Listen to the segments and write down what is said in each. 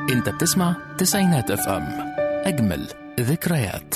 انت بتسمع تسعينات اف ام اجمل ذكريات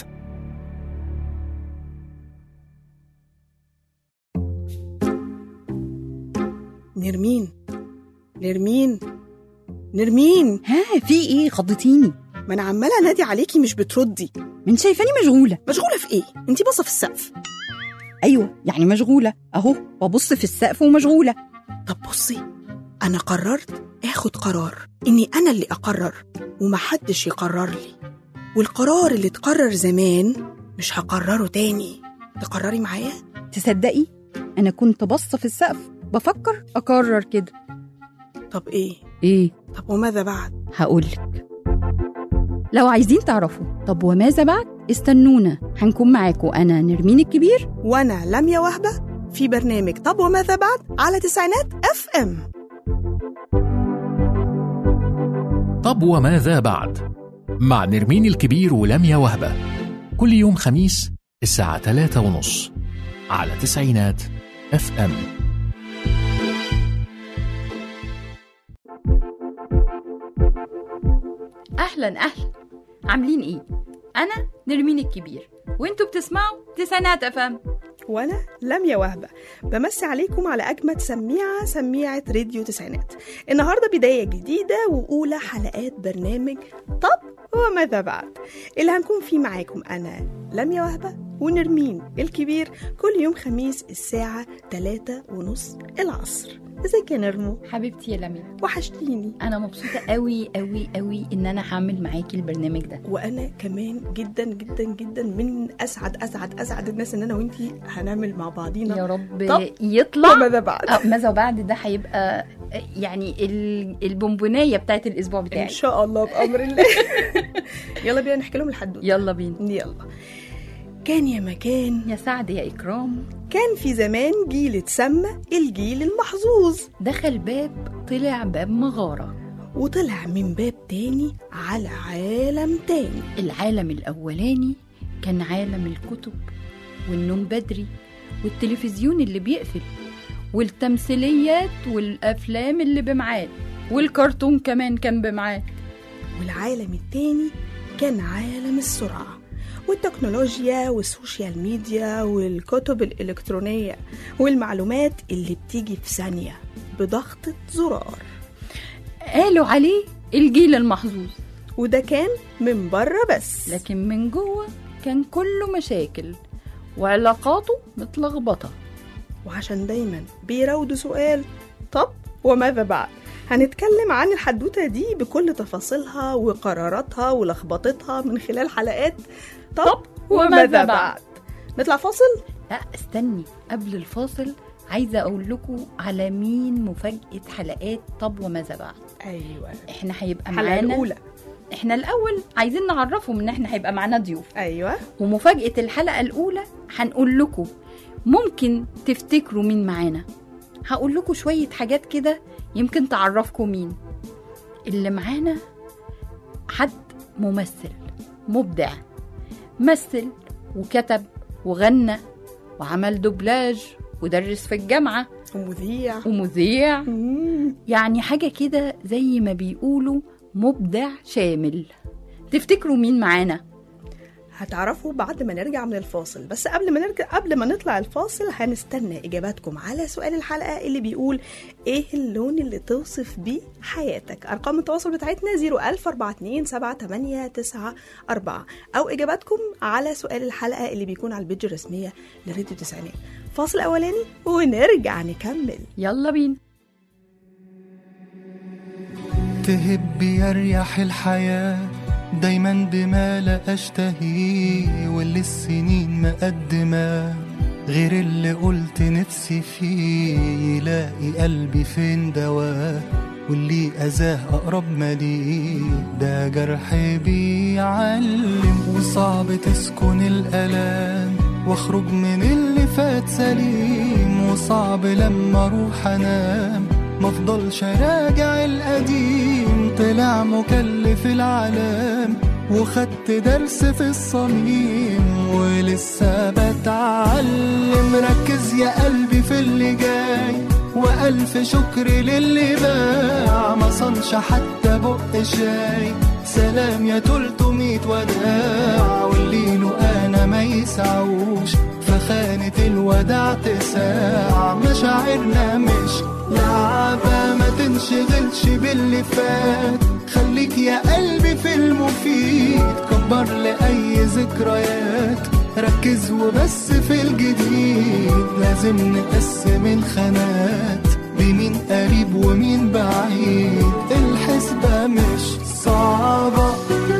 نرمين نرمين نرمين ها في ايه خضتيني ما انا عماله انادي عليكي مش بتردي من شايفاني مشغوله مشغوله في ايه انتي باصه في السقف ايوه يعني مشغوله اهو ببص في السقف ومشغوله طب بصي انا قررت اخد قرار اني انا اللي اقرر ومحدش يقرر لي والقرار اللي اتقرر زمان مش هقرره تاني تقرري معايا تصدقي انا كنت باصه في السقف بفكر اقرر كده طب ايه ايه طب وماذا بعد هقولك لو عايزين تعرفوا طب وماذا بعد استنونا هنكون معاكم انا نرمين الكبير وانا لميا وهبه في برنامج طب وماذا بعد على تسعينات اف ام طب وماذا بعد مع نرمين الكبير ولميا وهبة كل يوم خميس الساعة 3 ونص على تسعينات اف ام اهلا اهلا عاملين ايه انا نرمين الكبير وانتوا بتسمعوا تسعينات افهم وانا لميا وهبه بمسي عليكم على اجمد سميعه سميعه راديو تسعينات النهارده بدايه جديده واولى حلقات برنامج طب وماذا بعد اللي هنكون فيه معاكم انا لميا وهبه ونرمين الكبير كل يوم خميس الساعه 3 ونص العصر ازيك يا نرمو حبيبتي يا لميا وحشتيني انا مبسوطه قوي قوي قوي ان انا هعمل معاكي البرنامج ده وانا كمان جدا جدا جدا من اسعد اسعد اسعد الناس ان انا وانتي هنعمل مع بعضينا يا رب طب يطلع وماذا بعد آه، ماذا بعد ده هيبقى آه، يعني ال- البونبونايه بتاعت الاسبوع ان بتاعي شاء الله بامر الله يلا بينا نحكي لهم الحدوته يلا بينا يلا كان يا مكان يا سعد يا اكرام كان في زمان جيل اتسمى الجيل المحظوظ دخل باب طلع باب مغاره وطلع من باب تاني على عالم تاني العالم الأولاني كان عالم الكتب والنوم بدري والتلفزيون اللي بيقفل والتمثيليات والأفلام اللي بمعاد والكرتون كمان كان بمعاد والعالم التاني كان عالم السرعة والتكنولوجيا والسوشيال ميديا والكتب الإلكترونية والمعلومات اللي بتيجي في ثانية بضغطة زرار قالوا عليه الجيل المحظوظ وده كان من بره بس لكن من جوه كان كله مشاكل وعلاقاته متلخبطة وعشان دايما بيراودوا سؤال طب وماذا بعد هنتكلم عن الحدوتة دي بكل تفاصيلها وقراراتها ولخبطتها من خلال حلقات طب وماذا بعد نطلع فاصل لا استني قبل الفاصل عايزة أقول لكم على مين مفاجأة حلقات طب وماذا بعد ايوه احنا هيبقى الحلقة معانا الأولى احنا الأول عايزين نعرفهم إن احنا هيبقى معانا ضيوف ايوه ومفاجأة الحلقة الأولى هنقول لكم ممكن تفتكروا مين معانا هقول لكم شوية حاجات كده يمكن تعرفكم مين اللي معانا حد ممثل مبدع مثل وكتب وغنى وعمل دوبلاج ودرس في الجامعة ومذيع ومذيع مم. يعني حاجة كده زي ما بيقولوا مبدع شامل تفتكروا مين معانا هتعرفوا بعد ما نرجع من الفاصل بس قبل ما نرجع قبل ما نطلع الفاصل هنستنى اجاباتكم على سؤال الحلقه اللي بيقول ايه اللون اللي توصف بيه حياتك ارقام التواصل بتاعتنا 014278994 او اجاباتكم على سؤال الحلقه اللي بيكون على البيج الرسميه لراديو تسعينات فاصل اولاني ونرجع نكمل يلا بينا تهب يريح الحياة دايما بما لا أشتهيه واللي السنين مقدمة غير اللي قلت نفسي فيه يلاقي قلبي فين دواه واللي أذاه أقرب ما ليه ده جرح بيعلم وصعب تسكن الألام واخرج من اللي فات سليم وصعب لما اروح انام مفضلش راجع القديم طلع مكلف العالم وخدت درس في الصميم ولسه بتعلم ركز يا قلبي في اللي جاي وألف شكر للي باع ما صنش يشبعش حتى بق شاي سلام يا تلتمية وداع واللي له انا ما يسعوش فخانة الوداع تساع مشاعرنا مش لعبة ما تنشغلش باللي فات خليك يا قلبي في المفيد كبر لأي ذكريات ركز وبس في الجديد لازم نقسم الخانات بمين قريب ومين بعيد الحسبة مش صعبة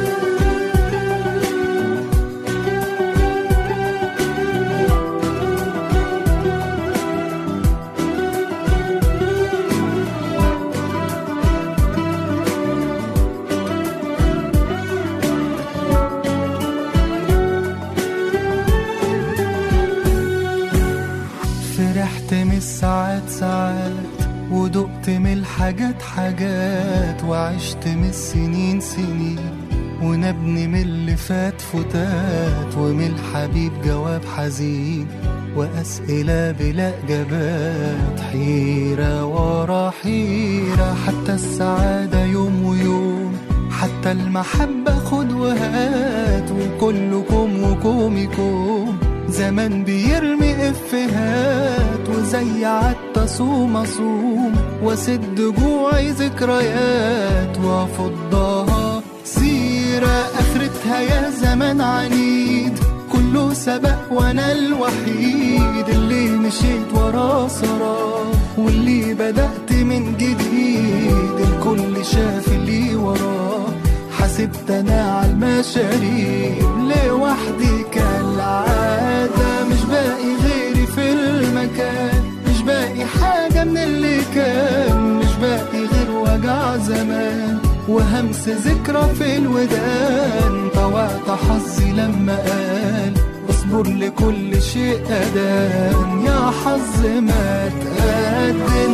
فرحت من الساعات ساعات ودقت من الحاجات حاجات وعشت من السنين سنين ونبني من اللي فات فتات ومن الحبيب جواب حزين وأسئلة بلا إجابات حيرة ورا حيرة حتى السعادة يوم ويوم حتى المحبة خد وهات وكلكم وكومكم زمان بيرمي افهات وزي عدت صوم اصوم واسد جوعي ذكريات وافضها سيرة اخرتها يا زمان عنيد كله سبق وانا الوحيد اللي مشيت وراه سراه واللي بدأت من جديد الكل شاف اللي وراه حسبت انا على المشاريب لوحدي كالعادة مش باقي غيري في المكان مش باقي حاجة من اللي كان مش باقي غير وجع زمان وهمس ذكرى في الودان طوعت حظي لما قال اصبر لكل شيء أدان يا حظ ما تقدم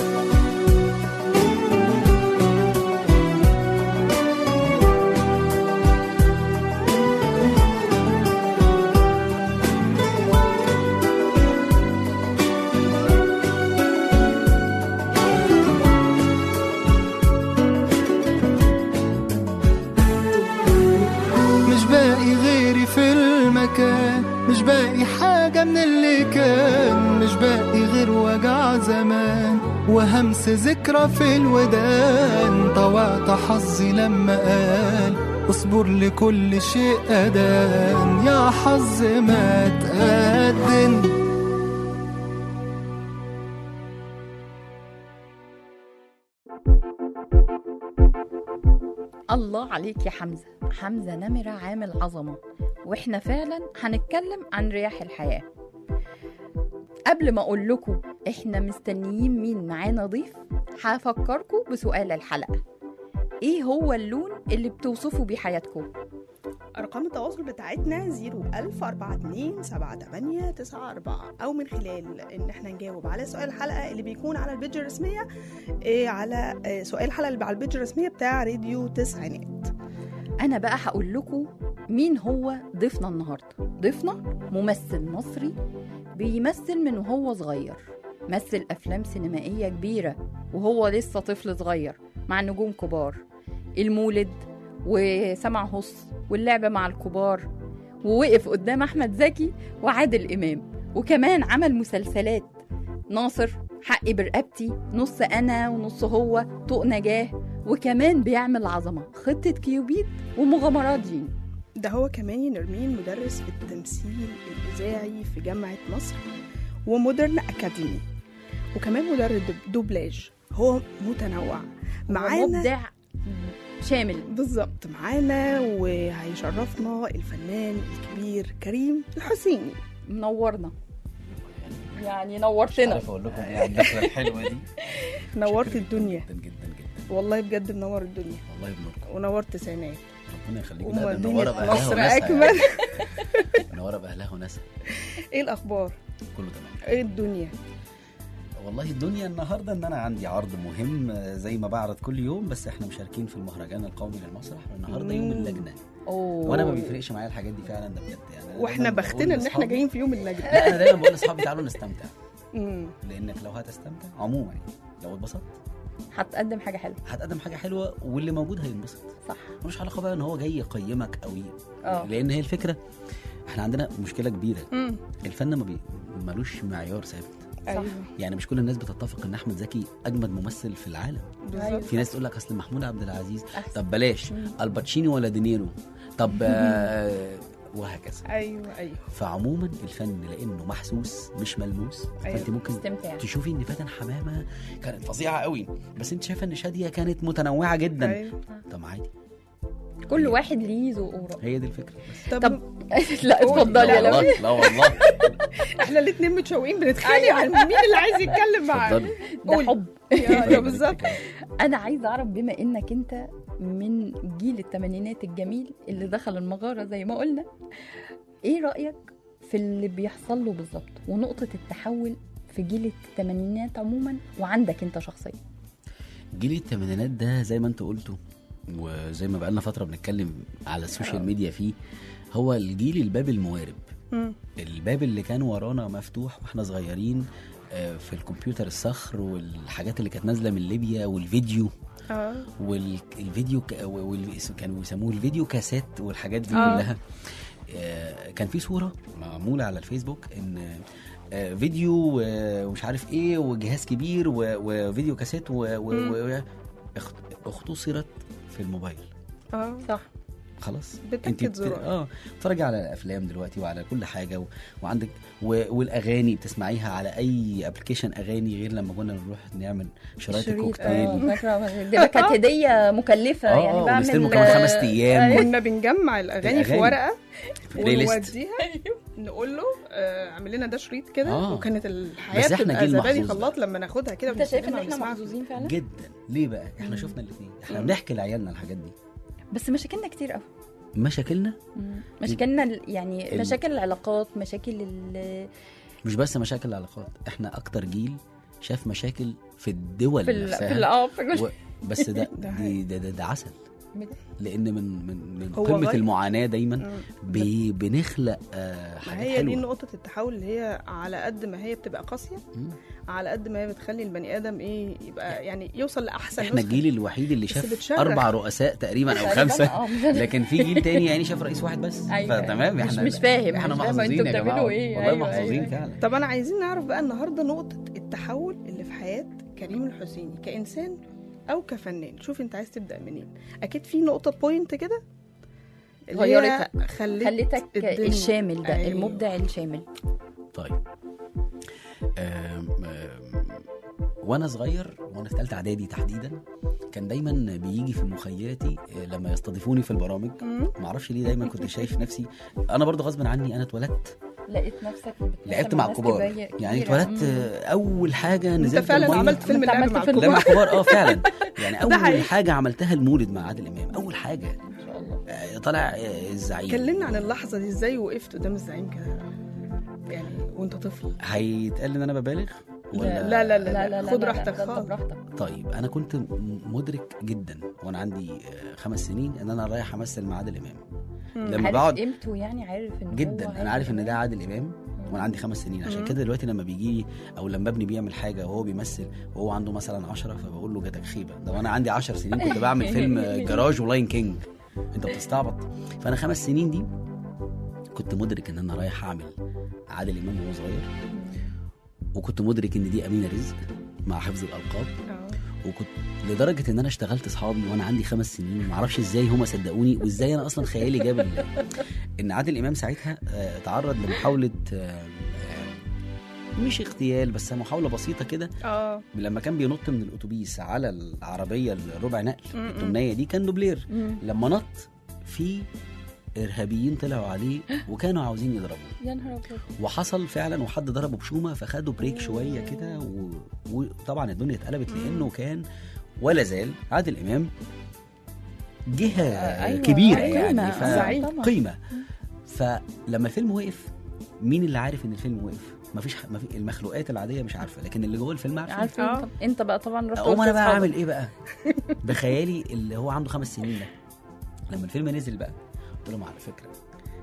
مش باقي غيري في المكان مش باقي حاجة من اللي كان مش باقي غير وجع زمان وهمس ذكرى في الودان طوعت حظي لما قال اصبر لكل شيء أدان يا حظ ما تقدم الله عليك يا حمزة حمزة نمرة عامل عظمة واحنا فعلا هنتكلم عن رياح الحياة قبل ما اقول لكم احنا مستنيين مين معانا ضيف هفكركم بسؤال الحلقة ايه هو اللون اللي بتوصفوا بيه حياتكم أرقام التواصل بتاعتنا 010427894 أو من خلال إن احنا نجاوب على سؤال الحلقة اللي بيكون على البيج الرسمية إيه على إيه سؤال الحلقة اللي على البيج الرسمية بتاع راديو تسعينات انا بقى هقول لكم مين هو ضيفنا النهارده ضيفنا ممثل مصري بيمثل من وهو صغير مثل افلام سينمائيه كبيره وهو لسه طفل صغير مع نجوم كبار المولد وسمع هص واللعبه مع الكبار ووقف قدام احمد زكي وعادل امام وكمان عمل مسلسلات ناصر حقي برقبتي نص انا ونص هو طوق نجاه وكمان بيعمل عظمه خطه كيوبيد ومغامرات جين ده هو كمان نرمين مدرس في التمثيل الإذاعي في جامعة مصر ومودرن أكاديمي وكمان مدرب دوبلاج هو متنوع معانا مبدع شامل بالظبط معانا وهيشرفنا الفنان الكبير كريم الحسيني منورنا يعني مش نورتنا عارف اقول لكم ايه على الدخله الحلوه دي نورت الدنيا جدا جدا جدا والله بجد منور الدنيا والله بنوركم ونورت تسعينات ربنا يخليك أم لا، ده الدنيا منوره في باهلها مصر وناسها أكمل يعني. منوره باهلها وناسها إيه الأخبار؟ كله تمام إيه الدنيا؟ والله الدنيا النهارده ان انا عندي عرض مهم آه، زي ما بعرض كل يوم بس احنا مشاركين في المهرجان القومي للمسرح والنهارده يوم مم. اللجنه أوه. وانا ما بيفرقش معايا الحاجات دي فعلا ده بجد يعني أنا واحنا دايماً بقول بختنا ان احنا لأصحابي- جايين في يوم النجدة لا انا دايما بقول لاصحابي تعالوا نستمتع مم. لانك لو هتستمتع عموما يعني لو اتبسطت هتقدم حاجه حلوه هتقدم حاجه حلوه واللي موجود هينبسط صح ملوش علاقه بقى ان هو جاي يقيمك او ي... اه لان هي الفكره احنا عندنا مشكله كبيره مم. الفن ما بي... ملوش معيار ثابت ايوه يعني مش كل الناس بتتفق ان احمد زكي اجمد ممثل في العالم بالظبط في ناس تقول لك اصل محمود عبد العزيز أحسن. طب بلاش مم. الباتشينو ولا دينيرو طب آه، وهكذا ايوه ايوه فعموما الفن لانه محسوس مش ملموس أيوة. فانت ممكن استمتاع تشوفي ان فاتن حمامه كانت فظيعه قوي بس انت شايفه ان شاديه كانت متنوعه جدا ايوه طب عادي كل واحد ليه ذوق ورأي هي دي الفكره بس طب, لا اتفضلي لا يا لمى والله لا والله احنا الاثنين متشوقين بنتخانق عن مين اللي عايز يتكلم معانا اتفضلي ده قول. حب ايوه بالظبط انا عايزه اعرف بما انك انت من جيل الثمانينات الجميل اللي دخل المغاره زي ما قلنا ايه رايك في اللي بيحصل له بالظبط ونقطه التحول في جيل الثمانينات عموما وعندك انت شخصيا جيل الثمانينات ده زي ما انت قلته وزي ما بقالنا فتره بنتكلم على السوشيال ميديا فيه هو الجيل الباب الموارب مم. الباب اللي كان ورانا مفتوح واحنا صغيرين آه، في الكمبيوتر الصخر والحاجات اللي كانت نازله من ليبيا والفيديو اه والفيديو ك... وال... كانوا يسموه الفيديو كاسيت والحاجات دي آه. كلها آه، كان في صوره معموله على الفيسبوك ان آه، فيديو آه، ومش عارف ايه وجهاز كبير و... وفيديو كاسيت و... و... و... اخت- اختصرت في الموبايل اه صح خلاص بتأكد بت- زرار. اه بتتفرجي على الافلام دلوقتي وعلى كل حاجه و... وعندك و... والاغاني بتسمعيها على اي ابلكيشن اغاني غير لما كنا نروح نعمل شرايط شريط الكوكتيل اه فاكره دي كانت هديه مكلفه آه، يعني آه، بعمل ونستلمه كمان خمس أيام. أيوة. كنا بنجمع الاغاني في الأغاني. ورقه في بلاي ليست ونوديها نقول له آه، اعمل لنا ده شريط كده آه. وكانت الحياه بس إحنا بتبقى جيل زبادي محظوظ خلاط لما ناخدها كده انت شايف ان ونستلمها احنا ونسمعها. محظوظين فعلا جدا ليه بقى احنا شفنا الاثنين احنا بنحكي لعيالنا الحاجات دي بس مشاكلنا كتير قوي مشاكلنا مشاكلنا ال- يعني ال- مشاكل العلاقات مشاكل ال- مش بس مشاكل العلاقات احنا اكتر جيل شاف مشاكل في الدول في ال- نفسها في ال- اه في كل- و... بس ده ده دي ده, ده, ده عسل لان من من من هو قمه غير- المعاناه دايما مم. بي بنخلق آه ما حاجات هي دي حلوه نقطة التحول اللي هي على قد ما هي بتبقى قاسية مم. على قد ما هي بتخلي البني آدم إيه يبقى يعني يوصل لأحسن احنا نسخة. الجيل الوحيد اللي بس شاف بتشرف. اربع رؤساء تقريبا او تقريباً، خمسه اه لكن في جيل تاني يعني شاف رئيس واحد بس أيوة. فتمام مش- احنا مش فاهم، احنا مش فاهم محظوظين انتوا يا جماعه بتعملوا ايه. والله أيوة، محظوظين أيوة. فعلا طب أنا عايزين نعرف بقى النهاردة نقطة التحول اللي في حياة كريم الحسيني كإنسان أو كفنان شوف أنت عايز تبدأ منين أكيد في نقطة بوينت كده اللي هي غيرتك. خلت خلتك الدنيا- الشامل ده أيوة. المبدع الشامل طيب آم، آم، وانا صغير وانا في ثالثه اعدادي تحديدا كان دايما بيجي في مخيلتي آه، لما يستضيفوني في البرامج مم. ما اعرفش ليه دايما كنت شايف نفسي انا برضو غصب عني انا اتولدت لقيت نفسك بتتكلم لعبت مع ناس الكبار كبيرة- يعني كبيرة. اتولدت مم. آه، اول حاجه أنت نزلت فعلا المية. عملت فيلم أنت اللعب عملت مع فيلم لا مع الكبار الكبار اه فعلا يعني ده حقيقي. اول حاجه عملتها المولد مع عادل امام اول حاجه ان شاء الله آه، طالع آه، الزعيم كلمنا عن اللحظة دي ازاي وقفت قدام الزعيم كده يعني وانت طفل هيتقال ان انا ببالغ ولا لا لا لا, لا لا لا خد لا، راحتك ده انت خالص براحتك طيب انا كنت م- مدرك جدا وانا عندي آه، خمس سنين ان انا رايح امثل مع عادل امام لما عارف بقعد قيمته يعني عارف ان هو جدا انا عارف ان ده عادل امام وانا عندي خمس سنين عشان مم. كده دلوقتي لما بيجي لي او لما ابني بيعمل حاجه وهو بيمثل وهو عنده مثلا عشرة فبقول له جاتك خيبه ده وانا عندي 10 سنين كنت بعمل فيلم جراج ولاين كينج انت بتستعبط فانا خمس سنين دي كنت مدرك ان انا رايح اعمل عادل امام وهو صغير وكنت مدرك ان دي امينه رزق مع حفظ الالقاب آه. وكنت لدرجه ان انا اشتغلت اصحابي وانا عندي خمس سنين ما اعرفش ازاي هما صدقوني وازاي انا اصلا خيالي جاب ال- ان عادل امام ساعتها آه، تعرض لمحاوله آه، آه، مش اغتيال بس محاوله بسيطه كده اه لما كان بينط من الاتوبيس على العربيه الربع نقل م-م. التمنيه دي كان دوبلير مم. لما نط في ارهابيين طلعوا عليه وكانوا عاوزين يضربوه يا نهار ابيض وحصل فعلا وحد ضربه بشومه فخدوا بريك شويه كده و... وطبعا الدنيا اتقلبت لانه كان ولا زال عادل امام جهه آه، أيوة، كبيره أيوة، يعني قيمة، ف... زعيم. طبعاً. قيمه فلما الفيلم وقف مين اللي عارف ان الفيلم وقف مفيش ح... مفي... المخلوقات العاديه مش عارفه لكن اللي جوه الفيلم عارفه عارفه آه. انت انت بقى طبعا رحت اقوم قلت انا بقى لأصحابك. اعمل ايه بقى بخيالي اللي هو عنده خمس سنين ده لما الفيلم نزل بقى قلت لهم على فكره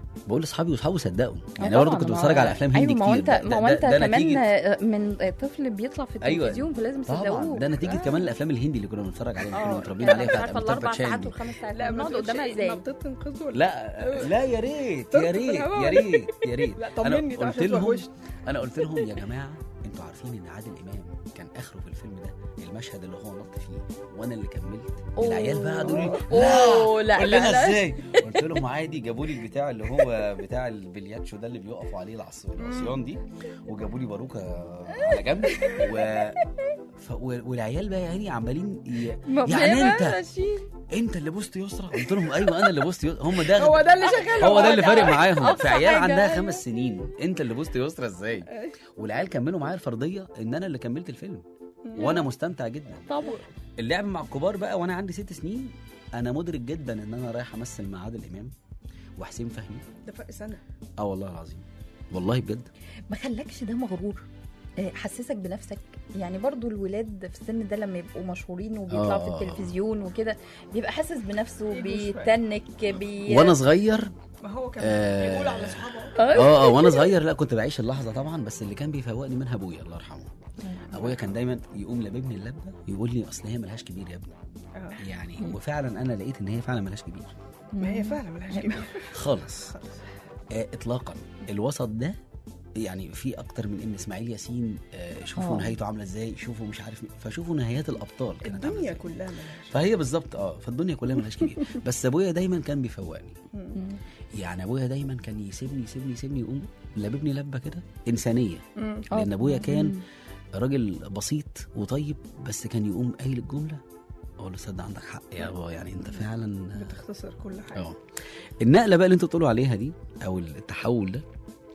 بقول لاصحابي واصحابي صدقوا يعني آه برضه طبعاً، كنت ما- بتفرج على افلام هندي ايوه ما هو كتير انت ده- ما هو ده- انت ده كمان نتيجة- من طفل بيطلع في أيوة. التلفزيون فلازم طبعا تصدقوه ده نتيجه آه. كمان الافلام الهندي اللي كنا بنتفرج عليها اللي كنا آه. متربيين عليها مش بتاعت عارفه أميتاب الاربع باتشان ساعات دي. والخمس ساعات لا بنقعد قدامها ازاي نطيت تنقذه ولا لا لا يا ريت طرت يا في ريت الهوا يا ولا ريت يا ريت لا انا طمني ده قلت عشان لهم توحشت. انا قلت لهم يا جماعه انتوا عارفين ان عادل امام كان اخره في الفيلم ده المشهد اللي هو نط فيه وانا اللي كملت العيال بقى قعدوا يقولوا لي أوه، لا، قول لا، لنا لا. ازاي قلت لهم عادي جابوا لي البتاع اللي هو بتاع البلياتشو ده اللي بيقفوا عليه العص- العصيان دي وجابوا لي باروكه على جنب و... ف... و- والعيال بقى يعني عمالين ي... يعني انت انت اللي بوست يسرى قلت لهم ايوه انا اللي بوست يسرى هم ده هو ده اللي شغال هو ده اللي فارق ده معاهم أقصى في عيال حاجة، عندها أيوة. خمس سنين انت اللي بوست يسرى ازاي والعيال كملوا معايا الفرضيه ان انا اللي كملت الفيلم وانا مستمتع جدا طبعا اللعب مع الكبار بقى وانا عندي ست سنين انا مدرك جدا ان انا رايح امثل مع عادل امام وحسين فهمي ده فرق سنه اه والله العظيم والله بجد ما خلاكش ده مغرور آه، حسسك بنفسك يعني برضو الولاد في السن ده لما يبقوا مشهورين وبيطلعوا آه. في التلفزيون وكده بيبقى حاسس بنفسه إيجو شوية. بيتنك بي وانا صغير ما هو كان آه. بيقول على اصحابه اه اه وانا صغير لا كنت بعيش اللحظه طبعا بس اللي كان بيفوقني منها ابويا الله يرحمه ابويا كان دايما يقوم لاببني اللبه يقول لي اصل هي ملهاش كبير يا ابني آه. يعني وفعلا انا لقيت ان هي فعلا ملهاش كبير ما هي فعلا ملهاش كبير خالص آه اطلاقا الوسط ده يعني في اكتر من ان اسماعيل ياسين آه شوفوا آه. نهايته عامله ازاي شوفوا مش عارف مين. فشوفوا نهايات الابطال كانت عامله الدنيا ازاي كلها ملهاش فهي بالظبط اه فالدنيا كلها ملهاش كبير بس ابويا دايما كان بيفوقني مم. يعني ابويا دايما كان يسيبني يسيبني يسيبني يقوم لاببني لبه كده انسانيه مم. آه. لان ابويا كان مم. راجل بسيط وطيب بس كان يقوم قايل الجمله اقول له صدق عندك حق يا بابا يعني انت فعلا بتختصر كل حاجه اه النقله بقى اللي انتوا بتقولوا عليها دي او التحول ده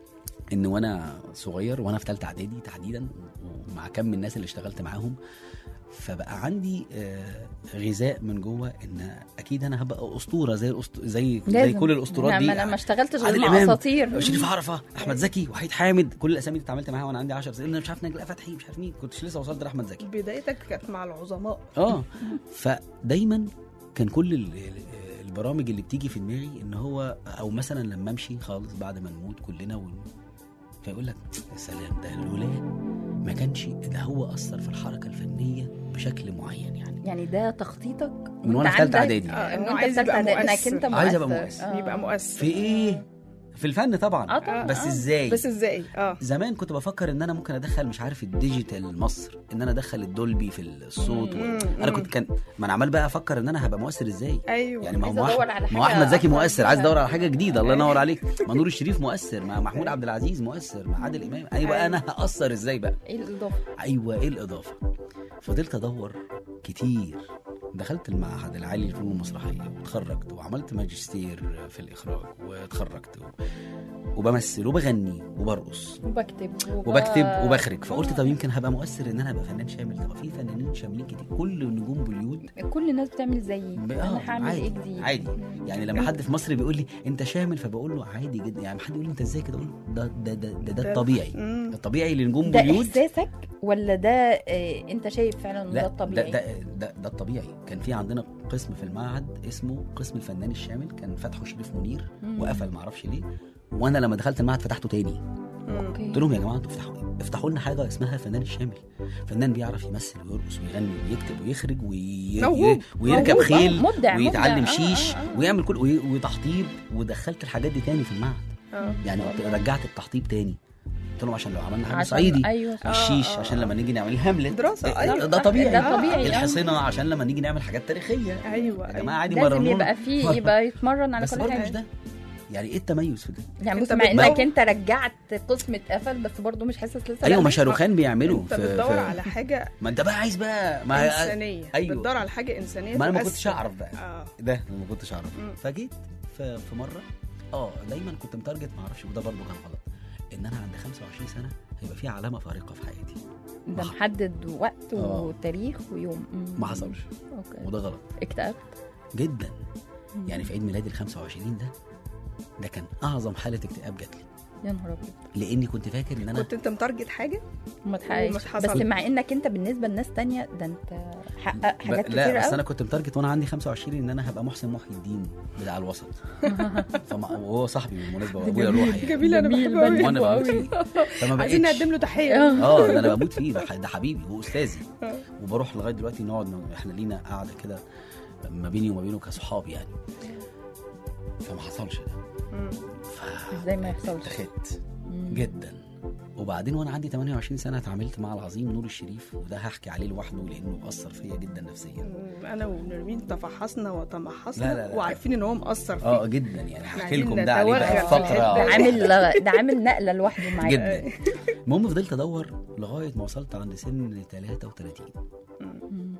ان وانا صغير وانا في ثالثه اعدادي تحديدا ومع كم من الناس اللي اشتغلت معاهم فبقى عندي آه، غذاء من جوه ان اكيد انا هبقى اسطوره زي الأسط... زي زي لازم. كل الاسطورات دي ما انا ما اشتغلتش غير عادل مع إمام، اساطير شريف عرفه احمد زكي وحيد حامد كل الاسامي اللي اتعاملت معاها وانا عندي 10 سنين انا مش عارف نجلاء فتحي مش عارف مين كنتش لسه وصلت لاحمد زكي بدايتك كانت مع العظماء اه فدايما كان كل ال- ال- البرامج اللي بتيجي في دماغي ان هو او مثلا لما امشي خالص بعد ما نموت كلنا ون... فيقول لك يا سلام ده الولاد ما كانش ده هو اثر في الحركه الفنيه بشكل معين يعني يعني ده تخطيطك من وأنت وانا في ثالثه عندك- اعدادي آه، إنه وأنت عايز في تالتة يبقى إعدادي، انك مؤثر. انت مؤثر عايز أبقى مؤثر. آه. يبقى مؤثر في ايه في الفن طبعا اه طبعا بس آه. ازاي بس ازاي اه زمان كنت بفكر ان انا ممكن ادخل مش عارف الديجيتال مصر ان انا ادخل الدولبي في الصوت و... مم، انا مم. كنت كان ما انا عمال بقى افكر ان انا هبقى مؤثر ازاي ايوه يعني ما هو عايزة ما أدور أح- على ما هو حاجة احمد زكي أفكر مؤثر عايز فيها. ادور على حاجه جديده الله ينور عليك مع نور الشريف مؤثر مع محمود عبد العزيز مؤثر مع عادل امام ايوه أيوة. انا هاثر ازاي بقى ايه الاضافه ايوه ايه الاضافه فضلت ادور كتير دخلت المعهد العالي للفنون المسرحيه واتخرجت وعملت ماجستير في الاخراج واتخرجت و... وبمثل وبغني وبرقص وبكتب وب... وبكتب وبخرج فقلت طب يمكن هبقى مؤثر ان انا ابقى فنان شامل طب في فنانين شاملين كتير كل نجوم بوليود كل الناس بتعمل زيي ب- انا آه، هعمل عادي ايه جديد عادي يعني لما حد في مصر بيقول لي انت شامل فبقول له عادي جدا يعني حد يقول لي انت ازاي كده اقول له ده ده ده ده, ده الطبيعي مم. الطبيعي لنجوم ده بوليود احساسك ولا ده آه انت شايف فعلا ان ده لا الطبيعي ده, ده, ده, ده الطبيعي كان في عندنا قسم في المعهد اسمه قسم الفنان الشامل كان فتحه شريف منير مم. وقفل معرفش ليه وانا لما دخلت المعهد فتحته تاني مم. اوكي قلت لهم يا جماعه انتوا افتحوا افتحوا لنا حاجه اسمها الفنان الشامل فنان بيعرف يمثل ويرقص ويغني ويكتب ويخرج وي... موهوب. ويركب موهوب. خيل آه، مبدع ويتعلم مبدع. آه، شيش آه، آه. ويعمل كل وي- وتحطيب ودخلت الحاجات دي تاني في المعهد اه يعني رجعت التحطيب تاني قلت لهم عشان لو عملنا حاجه عشان- صعيدي ايوه صح. الشيش آه، آه، عشان آه. لما نيجي نعمل هاملت دراسة، ده- أيوة. ده طبيعي ده طبيعي، آه. الحصينه عشان لما نيجي نعمل حاجات تاريخيه ايوه يا أيوة. جماعه عادي لازم مرنونا. يبقى فيه يبقى يتمرن على بس كل برضه مش حاجه ده يعني ايه التميز في ده يعني أنت بص مع بتدور- انك انت رجعت قسم اتقفل بس برضه مش حاسس لسه ايوه لا. ما شاروخان بيعملوا انت في, بتدور في على حاجه ما انت بقى عايز بقى ما انسانيه أيوة. بتدور على حاجه انسانيه ما انا ما تؤثر. كنتش اعرف بقى اه ده أنا ما كنتش اعرف مم. فجيت في, في مره اه دايما كنت متارجت ما اعرفش وده برضه كان غلط ان انا عند 25 سنه هيبقى في علامه فارقه في حياتي ده محدد وقت آه. وتاريخ ويوم مم. ما حصلش اوكي وده غلط اكتئبت جدا يعني في عيد ميلادي ال 25 ده ده كان اعظم حاله اكتئاب جات لي يا نهار ابيض لاني كنت فاكر ان انا كنت انت متارجت حاجه وما تحققش ومش حصل. بس مع انك انت بالنسبه لناس تانية ده انت حقق حاجات ب- لا كتير بس قوي انا كنت متارجت وانا عندي 25 ان انا هبقى محسن محي الدين بتاع الوسط فما وهو صاحبي بالمناسبه وابويا روحي يعني. جميل انا جميل بحبه أوي. وانا بحبه بموت قوي فيه فما عايزين بقتش نقدم له تحيه اه ده انا بموت فيه ده ح- ده حبيبي واستاذي آه. وبروح لغايه دلوقتي نقعد ن- احنا لينا قاعده كده ما بيني وما بينه كصحاب يعني فما حصلش ده مم. ازاي ما يحصلش اتخذت مم. جدا وبعدين وانا عندي 28 سنه اتعاملت مع العظيم نور الشريف وده هحكي عليه لوحده لانه اثر فيا جدا نفسيا مم. انا ونرمين تفحصنا وتمحصنا لا، لا، لا. وعارفين ان هو مأثر فيه اه جدا يعني إحنا هحكي لكم عايزين ده عليه بقى نتوغل في في الحتة فقره دي. عامل ده عامل نقله لوحده معاك جدا المهم فضلت ادور لغايه ما وصلت عند سن 33 مم.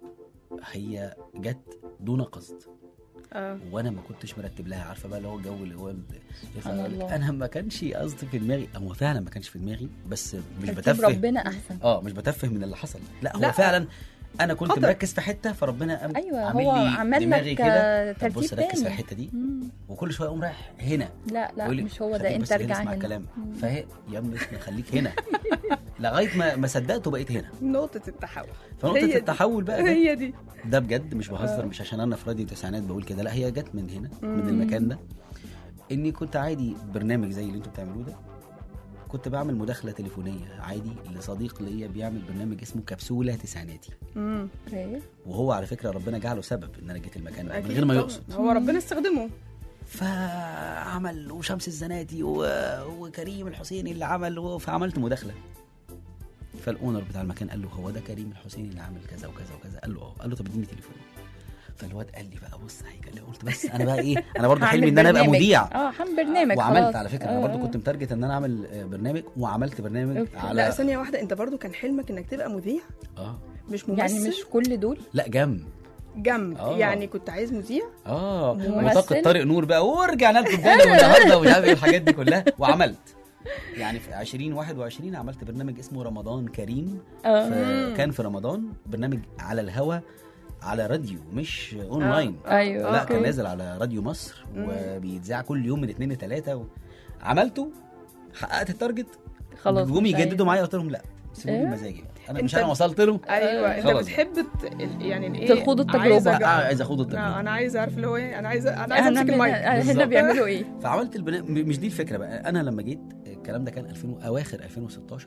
هي جت دون قصد اه وانا ما كنتش مرتب لها عارفه بقى اللي هو الجو اللي هو ال- سبحان الله. انا ما كانش قصدي في دماغي هو فعلا ما كانش في دماغي بس مش ترتيب بتفه ربنا احسن اه مش بتفه من اللي حصل لا هو لا. فعلا انا كنت قدر. مركز في حته فربنا قام ايوه عامل هو لي عمل دماغي لك كده آه، طب بص ترتيب ركز في تاني الحته دي مم. وكل شويه اقوم رايح هنا لا لا يقول لي مش هو ده خليك انت بس هنا ارجع اسمع هنا الكلام مم. فهي يا ابني اسمع خليك هنا لغايه ما ما صدقت وبقيت هنا نقطة التحول فنقطه هي دي. التحول بقى جت هي دي ده بجد مش بهزر مش عشان انا في راديو تسعينات بقول كده لا هي جت من هنا من المكان ده اني كنت عادي برنامج زي اللي انتوا بتعملوه ده كنت بعمل مداخله تليفونيه عادي لصديق ليا بيعمل برنامج اسمه كبسوله تسعيناتي مم. اوكي وهو على فكره ربنا جعله سبب ان انا جيت المكان ده من أكيد غير ما طبعاً. يقصد هو ربنا استخدمه فعمل وشمس الزناتي و... وكريم الحسيني اللي عمل و... فعملت مداخله فالاونر بتاع المكان قال له هو ده كريم الحسيني اللي عامل كذا وكذا وكذا قال له اه قال له طب اديني تليفونه فالواد قال لي بقى بص هيكلم قلت بس انا بقى ايه انا برضه حلمي ان انا ابقى برنامج. مذيع اه هعمل برنامج وعملت خلاص. على فكره انا برضه آه. كنت متارجت ان انا اعمل آه، برنامج وعملت برنامج أوكي. على لا ثانية واحدة انت برضو كان حلمك انك تبقى مذيع اه مش ممثل يعني مش كل دول لا جنب جنب آه. يعني كنت عايز مذيع اه ممثل؟ وطاقة طارق نور بقى ورجعنا لكم تاني والنهارده ومش عارف ايه الحاجات دي كلها وعملت يعني في 2021 عملت برنامج اسمه رمضان كريم اه ف- كان في رمضان برنامج على الهوا على راديو مش اونلاين ايوه لا أوكي. كان نازل على راديو مصر وبيتذاع كل يوم من اثنين لثلاثه و... عملته حققت التارجت خلاص جم مش يجددوا عايز. معايا قلت لهم لا سيبوني إيه؟ بمزاجي بقى. انا أنت- مش انا وصلت له ايوه انت خلاص. بتحب ت- ال- يعني الايه تخوض التجربة. عايز آه، أج- عايز اخوض آه، التجربه انا عايز اعرف اللي هو ايه انا عايز انا عايز احنا امسك بن- المايك هنا بالظبط. بيعملوا ايه فعملت البناء م- مش دي الفكره بقى انا لما جيت الكلام ده كان 2000 و- اواخر 2016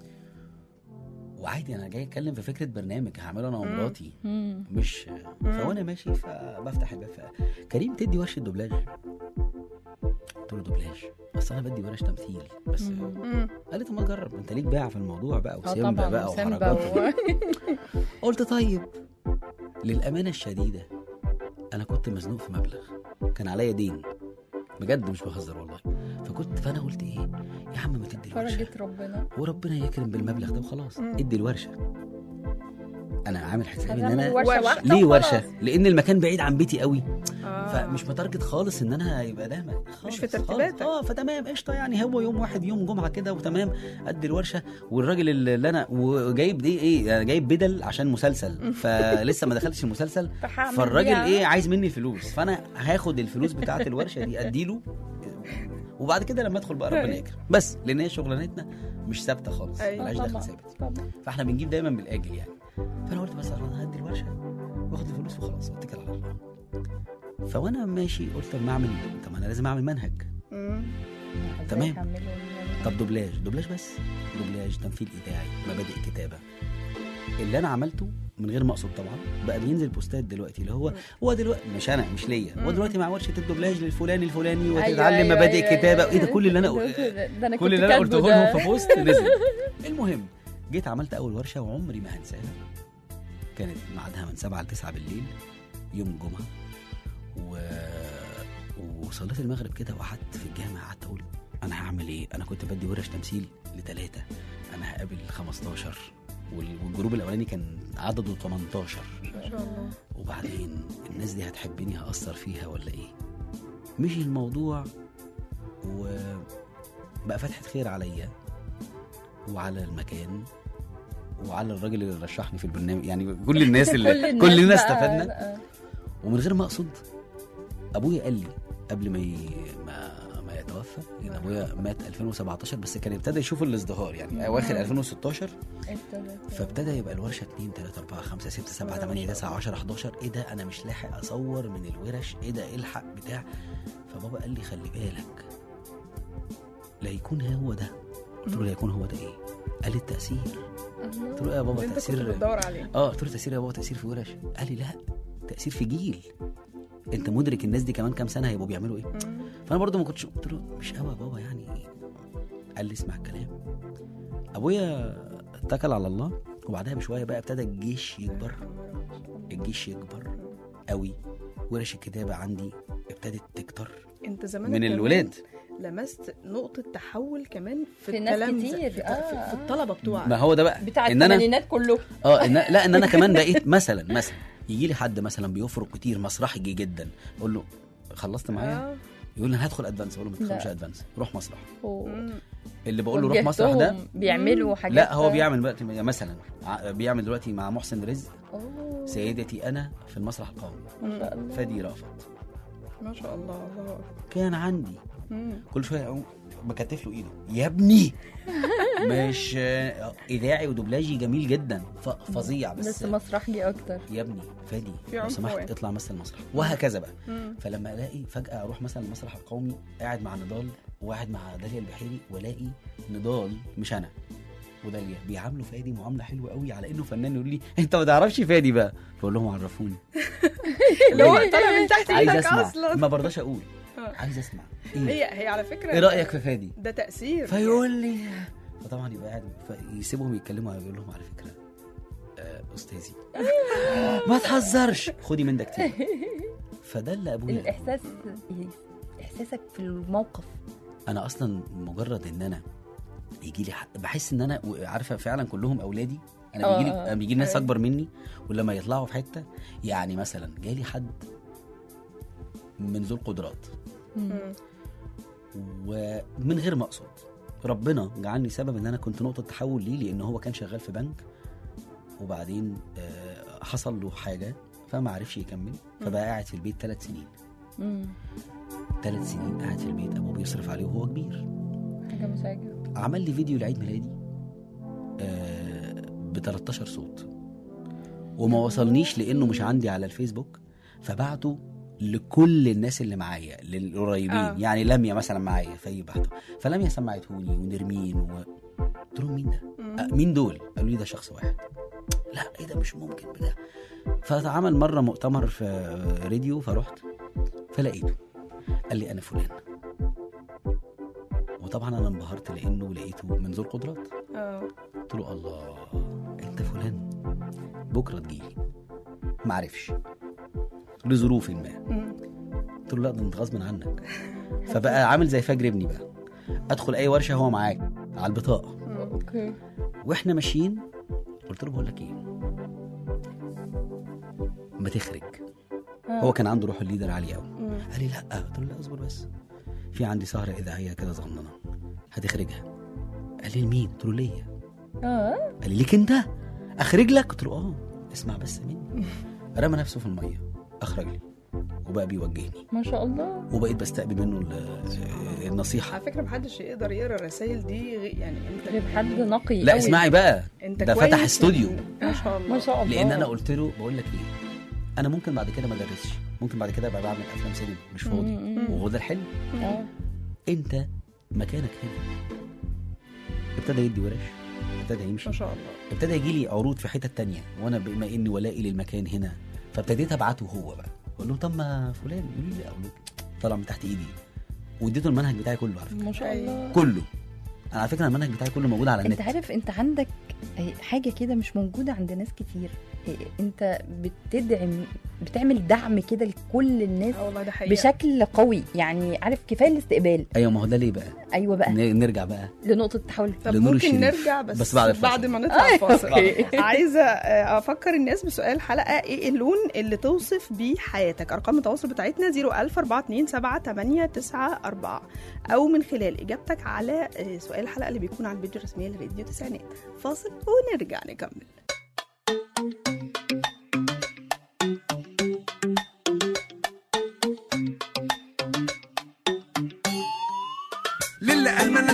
وعادي انا جاي اتكلم في فكره برنامج هعمله انا ومراتي مم. مش فوانا ماشي فبفتح الباب ف- كريم تدي ورشه دوبلاج قلت له دوبلاج بس انا بدي ورش تمثيل بس مم. قالت طب ما جرب انت ليك باع في الموضوع بقى اه وسيمبا طبعا بقى وسيمبا وحركات و... قلت طيب للأمانة الشديدة أنا كنت مزنوق في مبلغ كان عليا دين بجد مش بهزر والله فكنت فأنا قلت إيه يا عم ما تدي الورشة فرجة ربنا وربنا يكرم بالمبلغ ده وخلاص مم. ادي الورشة أنا عامل حسابي إن هنعمل أنا ورشة ورشة. واحدة ليه وخلاص. ورشة؟ لأن المكان بعيد عن بيتي قوي آه. فمش متارجت خالص ان انا يبقى ده م- خالص في خالص. ترتيباتك. اه فتمام قشطه يعني هو يوم واحد يوم جمعه كده وتمام قد الورشه والراجل اللي انا وجايب دي ايه أنا جايب بدل عشان مسلسل فلسه ما دخلتش المسلسل فهعمل فالراجل بيها. ايه عايز مني فلوس فانا هاخد الفلوس بتاعه الورشه دي اديله وبعد كده لما ادخل بقى ربنا يكرم بس لان هي شغلانتنا مش ثابته خالص أيوة. ملهاش طبعا. دخل ثابت طبعا. فاحنا بنجيب دايما بالاجل يعني فانا قلت بس انا هدي الورشه واخد الفلوس وخلاص واتكل على الله فوانا ماشي قلت طب ما اعمل طب انا لازم اعمل منهج مم. إزاي تمام. تعملوا ال- طب دوبلاج دوبلاج بس دوبلاج تمثيل اذاعي مبادئ كتابه اللي انا عملته من غير ما اقصد طبعا بقى بينزل بوستات دلوقتي اللي هو هو دلوقتي مش انا مش ليا هو مم. دلوقتي مع ورشه الدوبلاج للفلاني الفلاني أيوة، وتتعلم أيوة، مبادئ أيوة، كتابه أيوة. ايه ده كل اللي انا ده ده انا كل كنت اللي انا كاتبه قلته ده. لهم في بوست نزل المهم جيت عملت اول ورشه وعمري ما هنساها كانت ميعادها من 7 ل 9 بالليل يوم الجمعه و... وصليت المغرب كده وقعدت في الجامع قعدت اقول انا هعمل ايه انا كنت بدي ورش تمثيل لثلاثه انا هقابل 15 وال- والجروب الاولاني كان عدده 18 ما شاء الله وبعدين الناس دي هتحبني هأثر فيها ولا ايه مشي الموضوع وبقى فتحة خير عليا وعلى المكان وعلى الراجل اللي رشحني في البرنامج يعني كل الناس اللي الناس كلنا بقى- استفدنا آه. ومن غير ما اقصد ابويا قال لي قبل ما ي... ما, ما آه، توفى لان ابويا مات 2017 بس كان ابتدى يشوف الازدهار يعني اواخر 2016 فابتدى يبقى الورشه 2 3 4 5 6 7 8 9 10 11 ايه ده انا مش لاحق اصور من الورش ايه ده الحق بتاع فبابا قال لي خلي بالك لا يكون هو ده قلت له لا يكون هو ده ايه قال لي التاثير قلت له إيه يا بابا اللي انت كنت تاثير بتدور عليه اه قلت له تاثير يا بابا تاثير في ورش قال لي لا تاثير في جيل انت مدرك الناس دي كمان كام سنه هيبقوا بيعملوا ايه مم. فانا برضو ما كنتش قلت له مش قوي يا بابا يعني قال لي اسمع الكلام ابويا اتكل على الله وبعدها بشويه بقى ابتدى الجيش يكبر الجيش يكبر قوي ورش الكتابه عندي ابتدت تكتر انت زمان من كمان الولاد لمست نقطة تحول كمان في, في ناس التلامذة، كتير، في, آه. في, في الطلبة بتوعك ما هو ده بقى بتاع ان انا الثمانينات كله اه إن لا ان انا كمان بقيت مثلا مثلا يجي لي حد مثلا بيفرق كتير مسرحي جدا اقول له خلصت معايا آه. يقول لي انا هدخل ادفانس اقول له ما تدخلش لا. ادفانس روح مسرح مم. اللي بقول له روح مسرح ده وجهتهم بيعملوا حاجات لا هو بيعمل دلوقتي مثلا ع- بيعمل دلوقتي مع محسن رزق أوه، سيدتي انا في المسرح القومي ما شاء الله فادي رأفت ما شاء الله الله أكبر. كان عندي مم. كل شويه اقوم بكتف له ايده يا ابني مش آه، اذاعي ودوبلاجي جميل جدا ف- فظيع بس, بس مسرحي اكتر يا ابني فادي في لو عنف سمحت واحد. اطلع مثل المسرح وهكذا بقى مم. فلما الاقي فجاه اروح مثلا المسرح القومي قاعد مع نضال وقاعد مع داليا البحيري والاقي نضال مش انا وداليا بيعاملوا فادي معامله حلوه قوي على انه فنان يقول لي انت ما تعرفش فادي بقى فاقول لهم عرفوني اللي هو طالع من تحت عايز ايدك اسمع اصلا ما برضاش اقول آه. عايز اسمع ايه هي هي على فكرة ايه رايك في فادي ده تأثير فيقول لي فطبعا يبقى قاعد يسيبهم يتكلموا يقول لهم على فكره آه، استاذي ما تهزرش خدي من ده كتير فده اللي ابويا الاحساس احساسك في الموقف انا اصلا مجرد ان انا يجي لي بحس ان انا عارفه فعلا كلهم اولادي انا آه، بيجي لي آه. انا بيجي لي ناس أيوة. اكبر مني ولما يطلعوا في حته يعني مثلا جالي حد من ذو القدرات مم. ومن غير ما اقصد ربنا جعلني سبب ان انا كنت نقطه تحول ليه لان هو كان شغال في بنك وبعدين آه، حصل له حاجه فما عرفش يكمل فبقى قاعد في البيت ثلاث سنين مم. ثلاث سنين قاعد في البيت ابوه بيصرف عليه وهو كبير حاجه مزعجه عمل لي فيديو لعيد ميلادي ب 13 صوت وما وصلنيش لانه مش عندي على الفيسبوك فبعته لكل الناس اللي معايا للقريبين آه. آه. يعني لميا مثلا معايا في بعته فلميا سمعتهوني ونرمين و... قلت لهم مين ده؟ آه مين دول؟ قالوا لي ده شخص واحد لا ايه ده مش ممكن بتاع فاتعمل مره مؤتمر في راديو فرحت فلقيته قال لي انا فلان وطبعا انا انبهرت لانه لقيته من ذو القدرات اه قلت له الله انت فلان بكره تجيلي ما عرفش لظروف ما مم. قلت له لا ده انت غصب عنك فبقى عامل زي فجر ابني بقى ادخل اي ورشه هو معاك على البطاقه اوكي واحنا ماشيين قلت له بقول لك ايه ما تخرج هو كان عنده روح الليدر عاليه قوي مم. قال لي لا قلت له لا اصبر بس في عندي سهره اذاعيه كده صغننه هتخرجها قال لي لمين قلت له ليا اه قال لي ليك انت اخرج لك قلت له اه اسمع بس مني رمى نفسه في الميه اخرج لي وبقى بيوجهني ما شاء الله وبقيت بستقبل منه ال- النصيحه على فكرة محدش يقدر يقرا الرسائل دي غي- يعني انت غير حد نقي لا قوي. اسمعي بقى انت ده كويس فتح استوديو إن- ما شاء الله ما شاء الله لان انا قلت له بقول لك ايه انا ممكن بعد كده ما ادرسش ممكن بعد كده ابقى بعمل افلام سينما مش فاضي مم. وهو ده الحلم آه. انت مكانك هنا ابتدى يدي ورش ابتدى يمشي ما شاء الله ابتدى يجي لي عروض في حتت تانية وانا بما اني ولائي للمكان هنا فابتديت ابعته هو بقى اقول له طب ما فلان يقول لي لا اقول له طلع من تحت ايدي واديته المنهج بتاعي كله على فكره ما شاء الله كله انا على فكره المنهج بتاعي كله موجود على النت انت عارف انت عندك حاجه كده مش موجوده عند ناس كتير انت بتدعم بتعمل دعم كده لكل الناس اه والله ده حقيقة بشكل قوي يعني عارف كفايه الاستقبال ايوه ما هو ده ليه بقى ايوه بقى ن- نرجع بقى لنقطه التحول طب لنور ممكن الشريف. نرجع بس, بس بعد الفاصل. بعد ما نطلع فاصل أوكي. عايزه آه، افكر الناس بسؤال الحلقه ايه اللون اللي توصف بيه حياتك ارقام التواصل بتاعتنا 004278994 او من خلال اجابتك على آه، سؤال الحلقه اللي بيكون على الفيديو الرسميه لراديو تسعينات فاصل ونرجع نكمل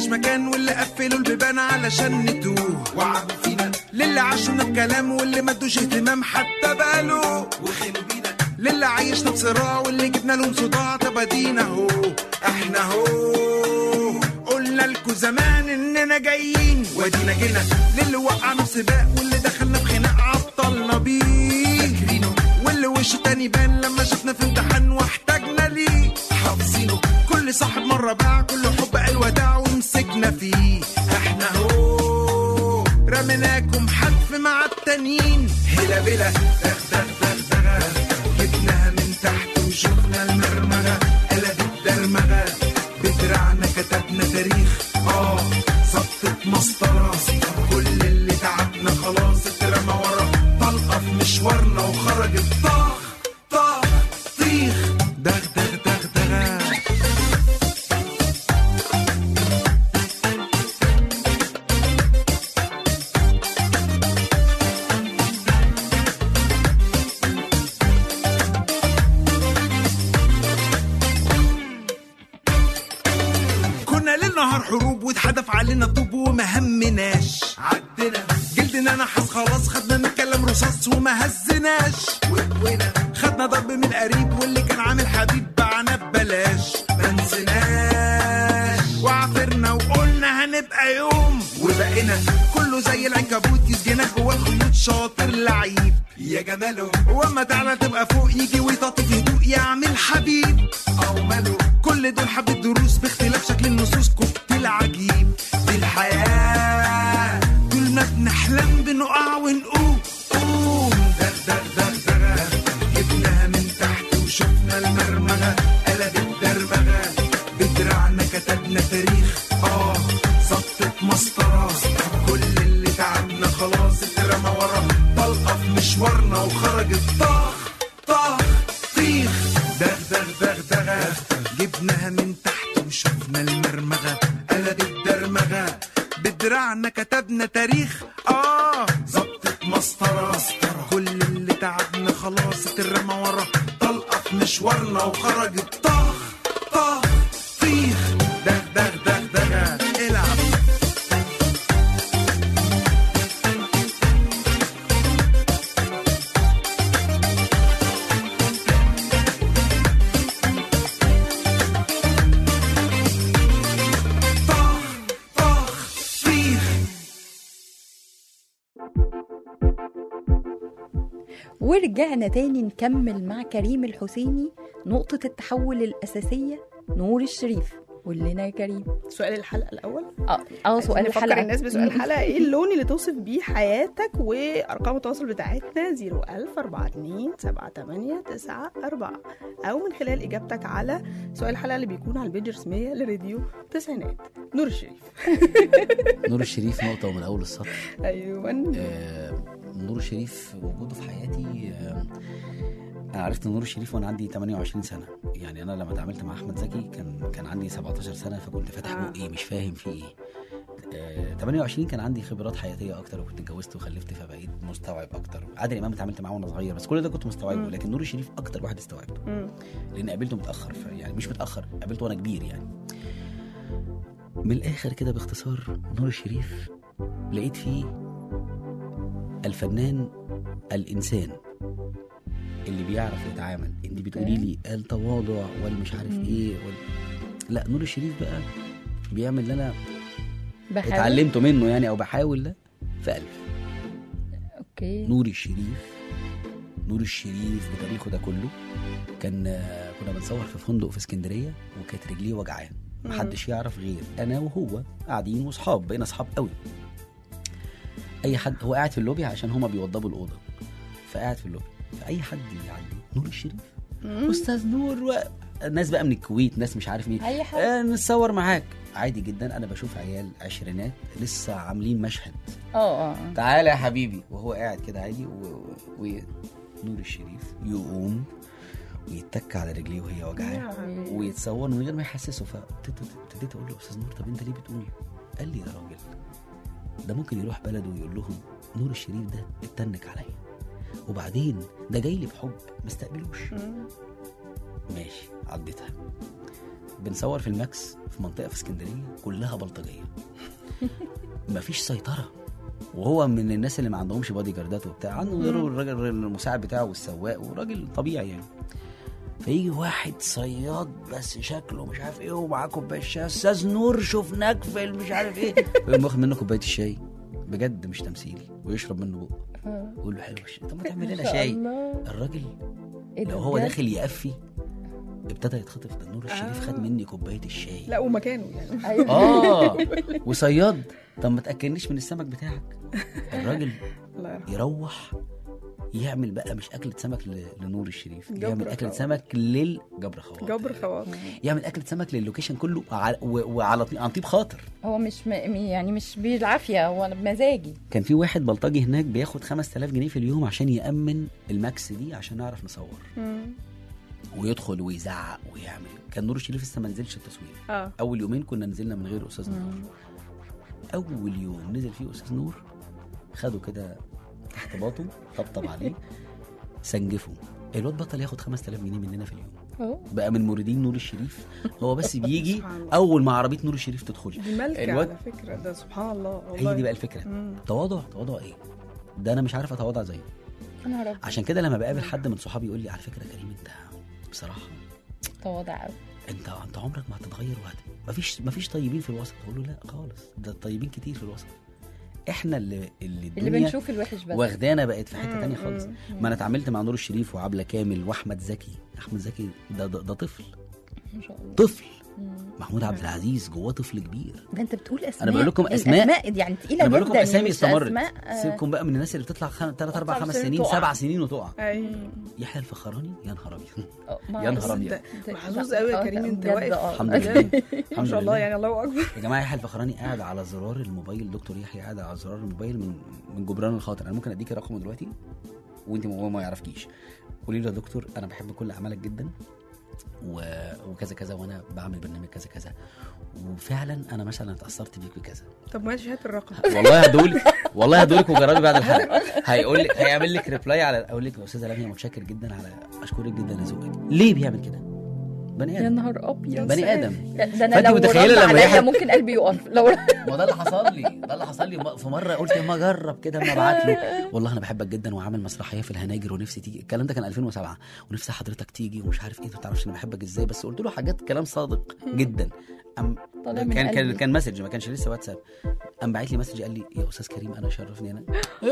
مكان واللي قفلوا البيبان علشان نتوه وعبوا فينا للي عاشونا بكلام واللي ما ادوش اهتمام حتى باله وخلوا بينا للي عايشنا بصراع واللي جبنا لهم صداع طب ادينا اهو احنا اهو قلنا لكم زمان اننا جايين وادينا جينا للي وقعنا في سباق واللي دخلنا في خناق عطلنا بيه واللي وشه تاني بان لما شفنا في امتحان واحتاجنا ليه حافظينه كل صاحب مره باع كل حب قال وداع ومسكنا فيه احنا اهو رميناكم حتف مع التانيين هلا بلا دغ دغ دغ دغ جبناها من تحت وشفنا المرمغه قلبت درمغه بدراعنا كتبنا تاريخ اه ظبطت مسطره كل اللي تعبنا خلاص اترمى ورا طلقه في مشوارنا وخرجت طاخ طاخ طيخ دغ دغ دغ دغ كنا ليل نهار حروب واتحدف علينا طوب وما همناش عدنا جلدنا نحس خلاص خدنا من الكلام رصاص وما هزناش وقوينا خدنا ضرب من القريب واللي كان عامل حبيب باعنا ببلاش ما نسيناش وعافرنا وقلنا هنبقى يوم وبقينا كله زي العنكبوت يسجنك جوه الخيوط شاطر لعيب يا جماله واما تعالى تبقى فوق يجي ويطاطي في هدوء يعمل حبيب او ماله كل دول حبة دروس باختلاف شكل النصوص كوكتيل عجيب دي الحياة طول ما بنحلم بنقع ونقوم قوم دغ دغ دغ دغ جبناها من تحت وشفنا المرمغة قلبت درمغة بدراعنا كتبنا تاريخ اه ظبطت مسطرة كل اللي تعبنا خلاص اترمى ورا طلقة في مشوارنا وخرجت طاخ طاخ طيخ دغ دغ دغ دغ جبناها من تحت وشفنا المرمغة قلبت درمغة بدراعنا كتبنا تاريخ اه ظبطت مسطرة كل اللي تعبنا خلاص اترمى ورا طلقة في مشوارنا وخرجت طاخ طاخ طيخ دغ دغ دغ دغ العب طاخ طاخ طيخ ورجعنا تاني نكمل مع كريم الحسيني نقطة التحول الأساسية نور الشريف قول لنا يا كريم سؤال الحلقه الاول اه اه سؤال نفكر الحلقة الناس بسؤال الحلقه ايه اللون اللي توصف بيه حياتك وارقام التواصل بتاعتنا 01000 42 78 94 او من خلال اجابتك على سؤال الحلقه اللي بيكون على البيج الرسميه لراديو تسعينات نور الشريف نور الشريف نقطة ومن أول السطر ايوه آه، نور الشريف وجوده في حياتي آه، انا عرفت نور الشريف وانا عندي 28 سنه يعني انا لما اتعاملت مع احمد زكي كان كان عندي 17 سنه فكنت فاتح آه. بقي مش فاهم في ايه آه، 28 كان عندي خبرات حياتيه اكتر وكنت اتجوزت وخلفت فبقيت مستوعب اكتر عادل امام اتعاملت معاه وانا صغير بس كل ده كنت مستوعبه مم. لكن نور الشريف اكتر واحد استوعبته مم. لان قابلته متاخر ف- يعني مش متاخر قابلته وانا كبير يعني من الاخر كده باختصار نور الشريف لقيت فيه الفنان الانسان اللي بيعرف يتعامل انت بتقولي لي التواضع والمش عارف مم. ايه وال... لا نور الشريف بقى بيعمل اللي انا بحاول اتعلمته منه يعني او بحاول ده في ألف اوكي نور الشريف نور الشريف بتاريخه ده كله كان آه، كنا بنصور في فندق في اسكندريه وكانت رجليه وجعان محدش يعرف غير انا وهو قاعدين واصحاب بقينا اصحاب قوي اي حد هو قاعد في اللوبي عشان هما بيوضبوا الاوضه فقاعد في اللوبي فاي حد يعدي نور الشريف مم. استاذ نور و... ناس بقى من الكويت ناس مش عارف مين اي حاجة آه نتصور معاك عادي جدا انا بشوف عيال عشرينات لسه عاملين مشهد اه اه تعالى يا حبيبي وهو قاعد كده عادي و... و... نور الشريف يقوم ويتك على رجليه وهي وجعاه ويتصور من غير ما يحسسه فابتديت اقول له استاذ نور طب انت ليه بتقول قال لي يا راجل ده ممكن يروح بلده ويقول لهم نور الشريف ده اتنك عليا وبعدين ده جاي لي بحب ما استقبلوش مم. ماشي عديتها بنصور في الماكس في منطقه في اسكندريه كلها بلطجيه مفيش سيطره وهو من الناس اللي ما عندهمش بادي جاردات وبتاع عنده غيره الراجل المساعد بتاعه والسواق وراجل طبيعي يعني فيجي واحد صياد بس شكله مش عارف ايه ومعاه كوبايه شاي استاذ نور شفناك في مش عارف ايه ويقوم واخد منه كوبايه الشاي بجد مش تمثيل ويشرب منه بقه ويقول له حلو الشاي طب ما تعمل لنا شاي الراجل إيه ده لو هو بجد؟ داخل يقفي ابتدى يتخطف ده نور الشريف خد مني كوبايه الشاي لا ومكانه يعني ايوه اه وصياد طب ما تاكلنيش من السمك بتاعك الراجل الله يرحمه يروح يعمل بقى مش اكله سمك ل- لنور الشريف جبر يعمل اكله خواطر. سمك للجبر خواطر جبر خواطر يعمل اكله سمك للوكيشن كله وع- و- وعلى طي- عن طيب خاطر هو مش م... يعني مش بالعافيه هو بمزاجي كان في واحد بلطجي هناك بياخد 5000 جنيه في اليوم عشان يامن الماكس دي عشان نعرف نصور مم. ويدخل ويزعق ويعمل كان نور الشريف لسه ما نزلش التصوير اه اول يومين كنا نزلنا من غير استاذ نور اول يوم نزل فيه استاذ نور خده كده تحت باطه طبطب عليه سنجفه الواد بطل ياخد 5000 جنيه مننا في اليوم اهو بقى من موردين نور الشريف هو بس بيجي سبحان الله. اول ما عربيه نور الشريف تدخل دي ملكة الواد- على فكرة ده سبحان الله والله هي دي بقى الفكره مم. تواضع تواضع ايه ده انا مش عارف اتواضع زيه انا اعرف عشان كده لما بقابل حد من صحابي يقول لي على فكره يا كريم انت بصراحه تواضع قوي انت انت عمرك ما هتتغير وهت مفيش مفيش طيبين في الوسط اقول له لا خالص ده الطيبين كتير في الوسط احنا اللي اللي اللي الدنيا بنشوف الوحش بس واخدانا بقت في حته مم، تانية خالص مم، ما انا اتعاملت مع نور الشريف وعبله كامل واحمد زكي احمد زكي ده ده, ده طفل ما شاء الله طفل مم. محمود عبد العزيز جواه طفل كبير ده انت بتقول اسماء أنا بقول لكم أسماء. الاسماء يعني تقيله انا جدا بقول لكم اسامي مش استمرت أسماء، آه، سيبكم بقى من الناس اللي بتطلع 3 4 تطلع 5 سنين سنين تقع. 7 سنين وتقع اي يحيى الفخراني يا نهار ابيض آه، ما يا نهار أعرف. أبيض. ده- محظوظ قوي يا آه، كريم انت بجد، واقف آه. الحمد لله ما الحمد شاء الله لله يعني الله اكبر يا جماعه يحيى الفخراني قاعد على زرار الموبايل دكتور يحيى قاعد على زرار الموبايل من من جبران الخاطر انا ممكن اديكي رقمه دلوقتي وانت هو ما يعرفكيش قولي له يا دكتور انا بحب كل اعمالك جدا و... وكذا كذا وانا بعمل برنامج كذا كذا وفعلا انا مثلا اتاثرت بيك بكذا طب ماشي هات الرقم والله هدولك والله هدولك وجربي بعد الحلقه هيقول لك هيعمل لك ريبلاي على اقول لك يا استاذه لميا متشكر جدا على اشكرك جدا لذوقك ليه بيعمل كده بني يا ادم نهار ابيض بني ادم ده انا فأنت لو متخيلة رد لما عليا يحب- ممكن قلبي يقف لو ما ده اللي حصل لي ده اللي حصل لي في مره قلت ما اجرب كده ما ابعت له والله انا بحبك جدا وعامل مسرحيه في الهناجر ونفسي تيجي الكلام ده كان 2007 ونفسي حضرتك تيجي ومش عارف ايه انت ما تعرفش انا بحبك ازاي بس قلت له حاجات كلام صادق جدا أم طالع من كان كان قلبي. كان مسج ما كانش لسه واتساب قام باعت لي مسج قال لي يا استاذ كريم انا شرفني انا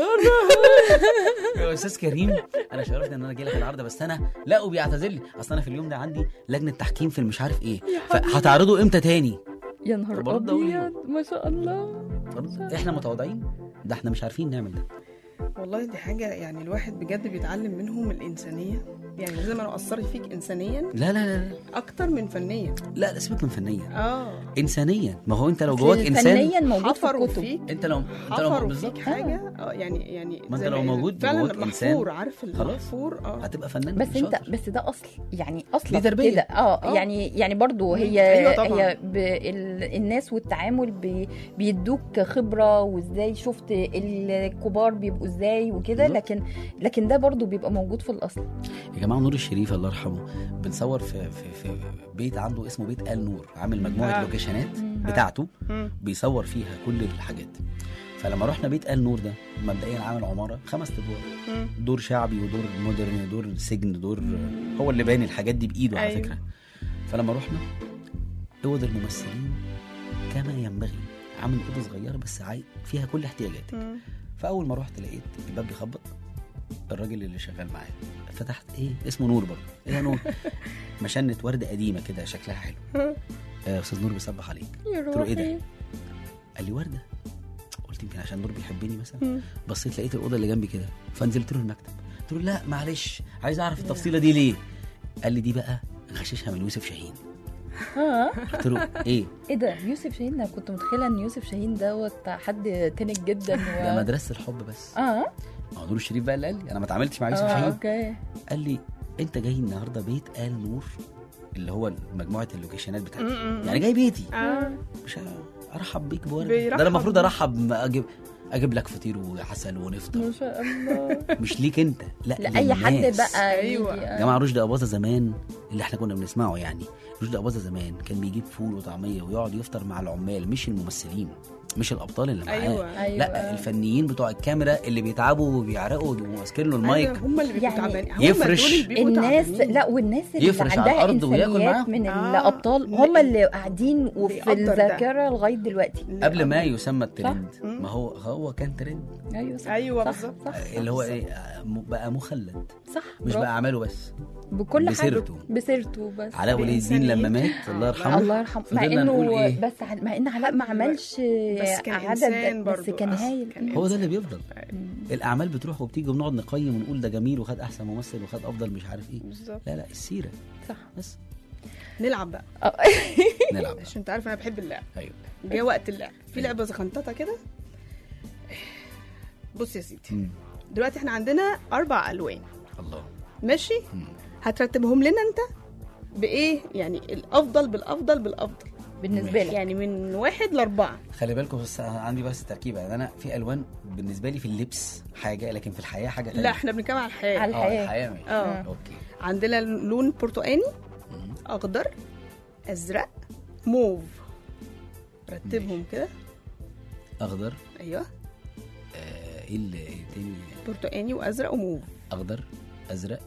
يا استاذ كريم انا شرفني ان انا جاي لك العرض بس انا لا وبيعتذر لي اصل انا في اليوم ده عندي لجنه تحكيم في المش عارف ايه فهتعرضه امتى تاني يا نهار برضه أقول له. ابيض ما شاء الله احنا متواضعين ده احنا مش عارفين نعمل ده والله دي حاجة يعني الواحد بجد بيتعلم منهم الإنسانية يعني زي ما أنا أثرت فيك إنسانيا لا لا لا لا أكتر من فنيا لا لا سيبك من فنيا اه انسانيا ما هو انت لو أصل جواك انسان فنيا موجود في حفروا الكتب فيك انت لو انت لو حفروا بالظبط فيك حاجة اه يعني يعني ما انت زي لو موجود فعلا جواك إنسان، محفور عارف خلاص. المحفور اه هتبقى فنان بس انت شاطر. بس ده اصل يعني اصل دي تربية. كده اه آه. يعني يعني برضو مم. هي أيوة طبعاً. هي ب ال الناس والتعامل بي بيدوك خبره وازاي شفت الكبار بيبقوا ازاي وكده بالظبط. لكن لكن ده برضو بيبقى موجود في الاصل يا جماعه نور الشريف الله يرحمه بنصور في في في بيت عنده اسمه بيت ال نور عامل مجموعه آه. لوكيشنات مم. بتاعته مم. بيصور فيها كل الحاجات فلما رحنا بيت ال نور ده مبدئيا عامل عماره خمس ادوار مم. دور شعبي ودور مودرن ودور سجن دور هو اللي باني الحاجات دي بايده على أيوة. فكره فلما رحنا اوض الممثلين كما ينبغي عامل اوضه صغيره بس عاي... فيها كل احتياجاتك مم. فاول ما رحت لقيت الباب بيخبط الراجل اللي شغال معايا فتحت ايه اسمه نور برضه ايه يا نور مشنة ورده قديمه كده شكلها حلو آه، استاذ نور بيصبح عليك يا قلت له ايه ده روحي قال لي ورده قلت يمكن عشان نور بيحبني مثلا مم. بصيت لقيت الاوضه اللي جنبي كده فنزلت له المكتب قلت له لا معلش عايز اعرف التفصيله دي ليه قال لي دي بقى غششها من يوسف شاهين ها قلت له ايه ايه ده يوسف شاهين انا كنت متخيله ان يوسف شاهين دوت حد تنك جدا ده و... مدرسه الحب بس اه ما هو نور الشريف بقى اللي قال لي انا ما اتعاملتش مع يوسف اه شاهين اوكي قال لي انت جاي النهارده بيت ال نور اللي هو مجموعه اللوكيشنات بتاعتي مم. يعني جاي بيتي اه مش ه- ارحب بيك بورده بيرحب ده انا المفروض بيك. ارحب ما اجيب اجيب لك فطير وعسل ونفطر ما شاء الله مش ليك انت لا لا اي حد للناس. بقى أيوة. يجي- يا جماعه رشدي اباظه زمان اللي احنا كنا بنسمعه يعني رشدي اباظه زمان كان بيجيب فول وطعميه ويقعد يفطر مع العمال مش الممثلين مش الابطال اللي معاه أيوة. أيوة. لا الفنيين بتوع الكاميرا اللي بيتعبوا وبيعرقوا وماسكين له المايك أيوة، هم اللي بيبقوا يعني تعبانين هم يفرش دول اللي بيبقوا الناس تعبانين. لا والناس اللي يفرش على عندها الأرض وياكل انسانيات معاهم. من آه. الابطال هم اللي قاعدين وفي بيقدر ده. الذاكره لغايه دلوقتي قبل ما يسمى الترند صح. ما هو هو كان ترند ايوه صح أيوة صح بالظبط. صح اللي هو ايه آه، م- بقى مخلد صح مش برافو. بقى اعماله بس بكل حاجه بسيرته. بسيرته بس علاء ولي الدين لما مات الله يرحمه الله يرحمه مع فضلنا نقول انه إيه؟ بس ع- مع ان علاء ما عملش بس كان عدد إنسان بس برضو كان أصلاً. هايل كان هو ده اللي بيفضل مم. الاعمال بتروح وبتيجي ونقعد نقيم ونقول ده جميل وخد احسن ممثل وخد افضل مش عارف ايه بالظبط لا لا السيره صح بس نلعب بقى نلعب عشان انت عارف انا بحب اللعب ايوه جه وقت اللعب في لعبه زخنططه كده بص يا سيدي مم. دلوقتي احنا عندنا اربع الوان الله ماشي مم. هترتبهم لنا انت بايه يعني الافضل بالافضل بالافضل بالنسبه لك يعني من واحد لاربعه خلي بالكم بس أنا عندي بس تركيبه يعني انا في الوان بالنسبه لي في اللبس حاجه لكن في الحياه حاجه تانية لا احنا بنتكلم على الحياه على اه الحياه الحياه ماشي اه اوكي عندنا لون برتقاني مم. اخضر ازرق موف رتبهم كده اخضر ايوه آه، ايه اللي إيه تاني برتقاني وازرق وموف اخضر ازرق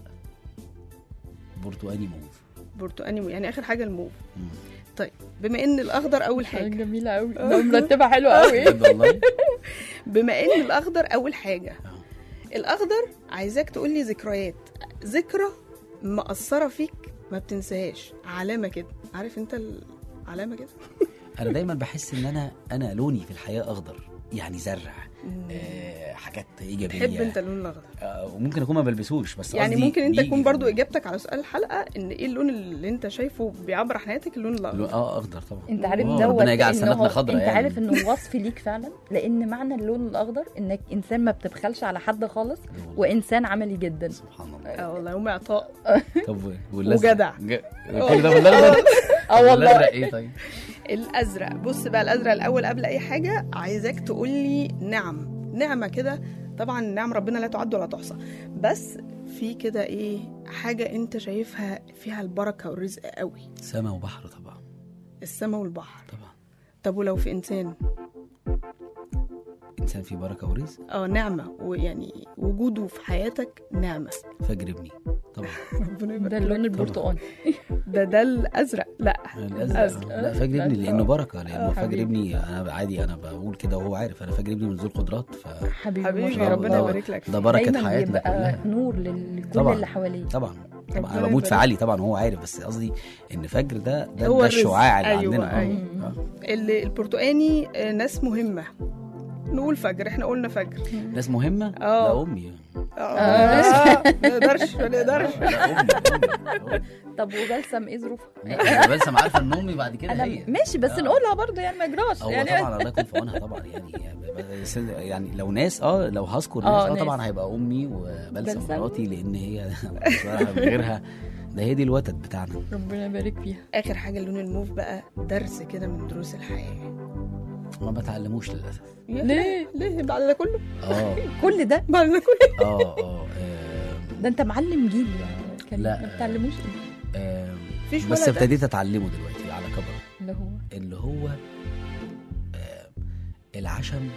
برتقاني موف برتقاني يعني اخر حاجه الموف مم. طيب بما ان الاخضر اول حاجه جميله قوي مرتبه حلوه قوي بجد والله بما ان الاخضر اول حاجه آه. الاخضر عايزاك تقول لي ذكريات ذكرى مأثره فيك ما بتنساهاش علامه كده عارف انت العلامه كده انا دايما بحس ان انا انا لوني في الحياه اخضر يعني زرع آه حاجات ايجابيه تحب انت اللون الاخضر آه وممكن اكون ما بلبسوش بس يعني قصدي ممكن انت بيجي تكون برضو في- اجابتك على سؤال الحلقه ان ايه اللون اللي انت شايفه بيعبر عن حياتك اللون لون- الاخضر اه اخضر طبعا انت عارف آه، دوت ربنا يجعل إن سنتنا هو- خضرا انت يعني. عارف انه وصف ليك فعلا لان معنى اللون الاخضر انك انسان ما بتبخلش على حد خالص وانسان عملي جدا سبحان الله اه والله هم عطاء طب والازرق وجدع. ج- كل ده بالاخضر اه والله والازرق ايه طيب الازرق بص بقى الازرق الاول قبل اي حاجه عايزاك تقول لي نعم نعمه كده طبعا نعم ربنا لا تعد ولا تحصى بس في كده ايه حاجه انت شايفها فيها البركه والرزق قوي سما وبحر طبعا السماء والبحر طبعا طب ولو في انسان انسان فيه بركه ورزق اه نعمه ويعني وجوده في حياتك نعمه فجر ابني طبعا ربنا يبارك ده اللون لك. البرتقاني ده ده الازرق لا الازرق أزرق. لا فجر ابني لانه بركه آه، لانه فجر حبيبي. ابني انا عادي انا بقول كده وهو عارف انا فجر ابني من ذو القدرات ف حبيبي حبيبي، ما شاء ربنا الله. يبارك لك ده بركه دايما حياتنا بيبقى كلها نور لكل طبعاً. اللي حواليه طبعا طبعا ربنا انا بموت في يبارك. علي طبعا وهو عارف بس قصدي ان فجر ده ده, هو ده الرزق. الشعاع اللي أيوة، عندنا آه. أيوة. آه. اللي البرتقاني آه، ناس مهمه نقول فجر احنا قلنا فجر ناس مهمه آه. لا امي اه ما نقدرش ما نقدرش لا امي امي أمي. طب وبلسم ايه ظروفها؟ لا، بس انا عارفه ان امي بعد كده انا هي ماشي بس آه. نقولها برضه يعني ما يجراش هو يعني طبعا الله يكون في عونها طبعا يعني بس- يعني لو ناس اه لو هذكر آه، ناس اه ناس. طبعا هيبقى امي وبلسم بلسم. مراتي لان هي بصراحة من غيرها ده هي دي الوتد بتاعنا ربنا يبارك فيها اخر حاجه اللون الموف بقى درس كده من دروس الحياه ما بتعلموش للاسف يا ليه؟ ليه بعد ده كله اه كل ده بعد ده كله اه اه آه، ده انت معلم جيل يعني كان لا. ما بتعلموش ايه آه، مفيش بس ولا ده. ابتديت اتعلمه دلوقتي على كبر اللي هو اللي هو آه، العشم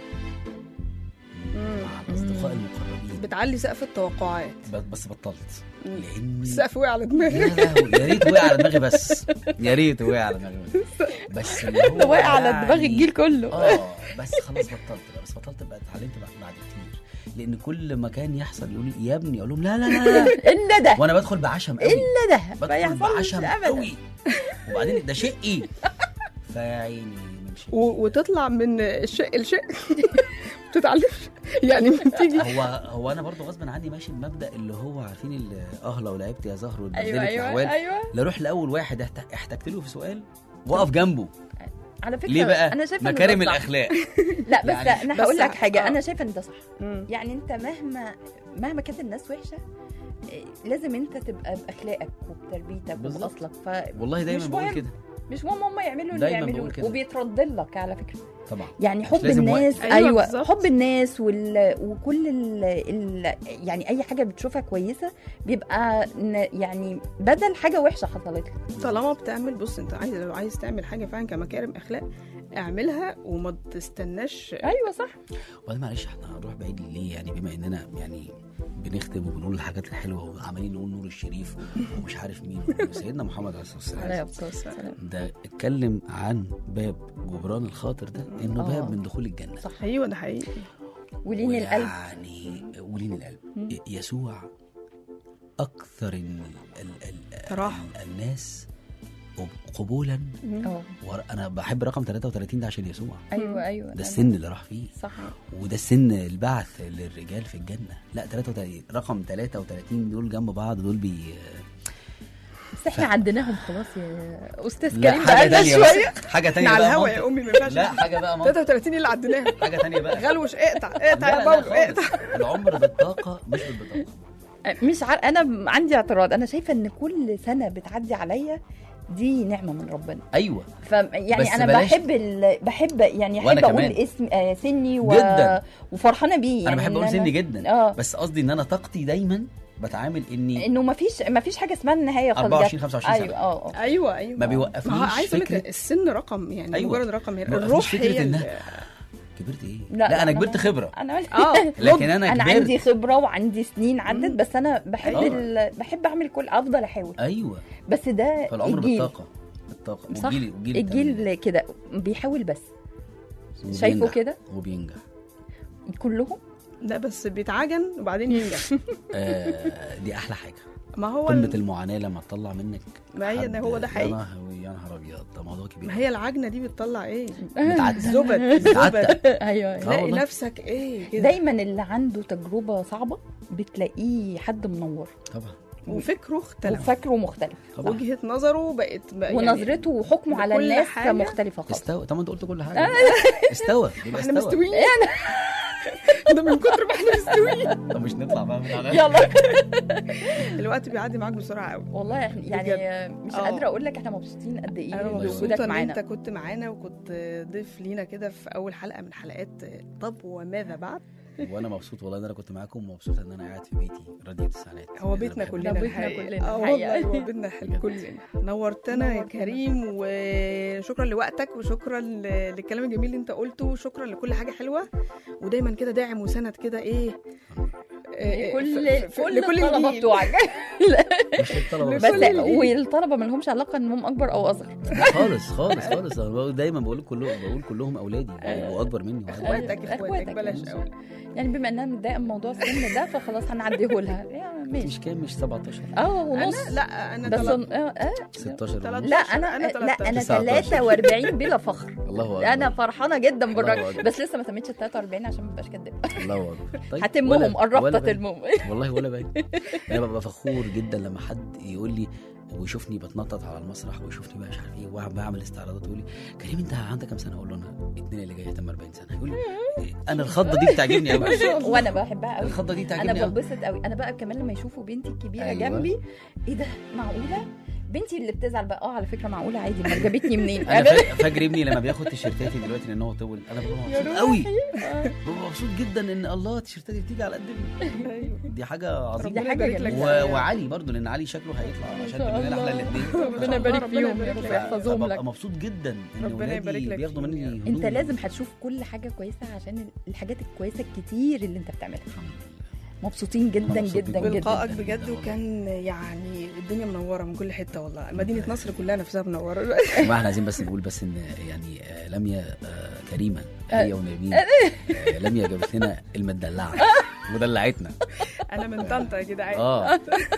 مع الاصدقاء المقربين بتعلي سقف التوقعات ب- بس بطلت مم. لان السقف وقع على يا دماغي لهوي يا ريت وقع على دماغي بس يا ريت وقع على دماغي بس بس اللي هو ده واقع على يعني- دماغ الجيل كله اه بس خلاص بطلت بقى بس بطلت بقى اتعلمت بقى بعد كتير لان كل ما كان يحصل يقول لي يا ابني اقول لهم لا لا لا, لا. الا ده وانا بدخل بعشم قوي الا ده ما بدخل يحصلش بعشم ابدا قوي وبعدين ده شقي فيا عيني من شقي و- وتطلع من الشق لشق بتتعلمش يعني بتيجي هو هو انا برضو غصب عني ماشي بمبدا اللي هو عارفين اللي اه لو لعبت يا زهر واتبدلت ايوه ايوه الاحوال ايوه لا اروح لاول واحد احت- احتجت له في سؤال واقف جنبه على فكره ليه بقى انا شايفه إن مكارم ده صح. الاخلاق لا بس يعني- انا بس هقول لك ع- حاجه آه. انا شايفه ان ده صح مم. يعني انت مهما مهما كانت الناس وحشه إيه، لازم انت تبقى باخلاقك وبتربيتك بالظبط. وباصلك ف والله دايما مش بقول مهم. كده مش مهم هم يعملوا اللي دايماً يعملوه بقول كده. وبيترد لك على فكره طبعا يعني حب لازم وقت. الناس أيوة ايوه, بالظبط. حب الناس وال... وكل ال... ال... يعني اي حاجه بتشوفها كويسه بيبقى ن... يعني بدل حاجه وحشه حصلت لك طالما بتعمل بص انت عايز لو عايز تعمل حاجه فعلا كمكارم اخلاق اعملها وما تستناش ايوه صح وبعدين معلش احنا هنروح بعيد ليه يعني بما اننا يعني بنختم وبنقول الحاجات الحلوه وعمالين نقول نور الشريف ومش عارف مين سيدنا محمد عليه الصلاه عليه والسلام الصلاه والسلام ده اتكلم عن باب جبران الخاطر ده انه آه. باب من دخول الجنه صح ايوه ده حقيقي ولين القلب يعني ولين القلب مم. ي- يسوع اكثر ال ال ال تراحم. ال الناس قبولا اه وانا بحب رقم 33 ده عشان يسوع ايوه ايوه ده أنا- السن اللي راح فيه صح وده السن البعث للرجال في الجنه لا 33 رقم 33 دول جنب بعض دول بي بس احنا عديناهم خلاص يا استاذ لا كريم حاجه بقالنا تانية شويه بقى. حاجه احنا تانية على بقى الهوا منطق. يا امي ما ينفعش لا حاجه بقى منطق. 33 اللي عديناها حاجه تانية بقى غلوش اقطع اقطع لا يا لا بابلو اقطع خالص. العمر بالطاقه مش بالبطاقه مش عار... انا عندي اعتراض انا شايفه ان كل سنه بتعدي عليا دي نعمه من ربنا ايوه ف يعني بس انا بلاش- بحب ال... بحب يعني وأنا احب اقول كمان. اسم آه سني و... جداً. وفرحانه بيه انا يعني بحب إن اقول أنا- سني جدا اه بس قصدي ان انا طاقتي دايما بتعامل اني انه ما فيش ما فيش حاجه اسمها النهايه خالص 24 25 سنة. ايوه اه آه. ايوه ايوه ما ما بيوقفنيش هو عايز اقول لك فكرة- السن رقم يعني أيوة. مجرد رقم هي ما وقفنيش الروح فكرة هي إنها- ال- كبرت ايه لا، لا, لا، انا أنا- كبرت خبره انا اه لكن انا انا كبرت عندي خبره وعندي سنين عدت مم. بس انا بحب أيوة. ال... بحب اعمل كل افضل احاول ايوه بس ده فالعمر الجيل بالطاقه بالطاقه صح والجيل والجيل الجيل كده بيحاول بس التاني. شايفه وبينجح. كده وبينجح كلهم لا بس بيتعجن وبعدين ينجح آه دي احلى حاجه ما هو قمه ال- المعاناه لما تطلع منك ما هي ده حد- هو ده يا حقيقي نهار يا نهار ابيض ده موضوع كبير ما هي العجنه دي بتطلع ايه متعتق زبد متعتق زبد ايوه تلاقي والله. نفسك ايه كده دايما اللي عنده تجربه صعبه بتلاقيه حد منور طبعا وفكره اختلف وفكره مختلف طبعا وجهه نظره بقت بقى يعني ونظرته وحكمه على لكل الناس حاجة مختلفه خالص استوى طب ما انت قلت كل حاجه استوى يبقى احنا استوى مستويين ده من كتر ما احنا مستويين طب مش نطلع بقى من على يلا الوقت بيعدي معاك بسرعه قوي والله إحنا- يعني مش آه. قادره اقول لك احنا مبسوطين قد ايه انا بوجودك مبسوطه بوجودك ان معانا انت كنت معانا وكنت ضيف لينا كده في اول حلقه من حلقات طب وماذا بعد وانا مبسوط والله ان انا كنت معاكم ومبسوط ان انا قاعد في بيتي راديو التسعينات هو أنا بيتنا بحب- كلنا بيتنا الحقيقة. كلنا اه الحقيقة. والله هو بيتنا حلو كلنا نورتنا يا نورتنا. كريم وشكرا لوقتك وشكرا ل- للكلام الجميل اللي انت قلته وشكرا لكل حاجه حلوه ودايما كده داعم وسند كده ايه آه، كل ف- ف- كل لكل الطلبه الجيل. بتوعك مش للطلبه بس بس لكل الجيل. والطلبه ما لهمش علاقه انهم اكبر او اصغر خالص خالص خالص انا بقول- دايما بقول كلهم بقول كلهم اولادي بيبقوا اكبر مني وعادي. اخواتك أيوة، اخواتك أخواتك. بلاش قوي يعني بما انها متضايقه من موضوع السن ده فخلاص هنعديه لها يعني ماشي مش كام مش 17 اه ونص انا لا انا بس تلات- اه آه. 16 تلات- لا انا أنا لا انا 13. 43 بلا فخر الله اكبر انا فرحانه جدا الله بالراجل أكبر. بس لسه ما تمتش ال 43 عشان ما ابقاش كدابه الله اكبر طيب هتمهم ولا- ولا قربت باين. تلمهم والله ولا باين انا ببقى فخور جدا لما حد يقول لي ويشوفني بتنطط على المسرح ويشوفني بقى مش عارف ايه وبعمل استعراضات يقول لي كريم انت عندك كام سنه اقول له انا الاثنين اللي جاي تم 40 سنه يقول لي إيه، انا الخضه دي بتعجبني قوي وانا بحبها قوي الخضه دي انا بتعجبني قوي بنبسط قوي انا بقى كمان لما يشوفوا بنتي الكبيره أيوة. جنبي ايه ده معقوله بنتي اللي بتزعل بقى اه على فكره معقوله عادي ما جابتني منين انا فا- فاكر ابني لما بياخد تيشيرتاتي دلوقتي لان هو طول انا ببقى مبسوط قوي آه. ببقى مبسوط جدا ان الله تيشيرتاتي بتيجي على قد ابني أيوة. دي حاجه عظيمه دي ربنا حاجه يبارك لك جميله و... وعلي برضو لان علي شكله هيطلع عشان شاء تبقى لنا احنا الله. الاثنين ربنا يبارك ربنا فيهم يا يبارك رب لك. يحفظهم لك مبسوط جدا ان ربنا يبارك ولادي لك بياخدوا فيهم مني يا رب. هدوم. انت لازم هتشوف كل حاجه كويسه عشان الحاجات الكويسه الكتير اللي انت بتعملها مبسوطين جدا مبسوط جدا بيكم. جدا بلقائك بجد وكان يعني الدنيا منوره من كل حته والله مدينه نصر كلها نفسها منوره ما احنا عايزين بس نقول بس ان يعني آه، لميا آه، كريمه آه. هي ونبيل آه، لميا جابت لنا المدلعه ودلعتنا انا من طنطا يا جدعان اه اه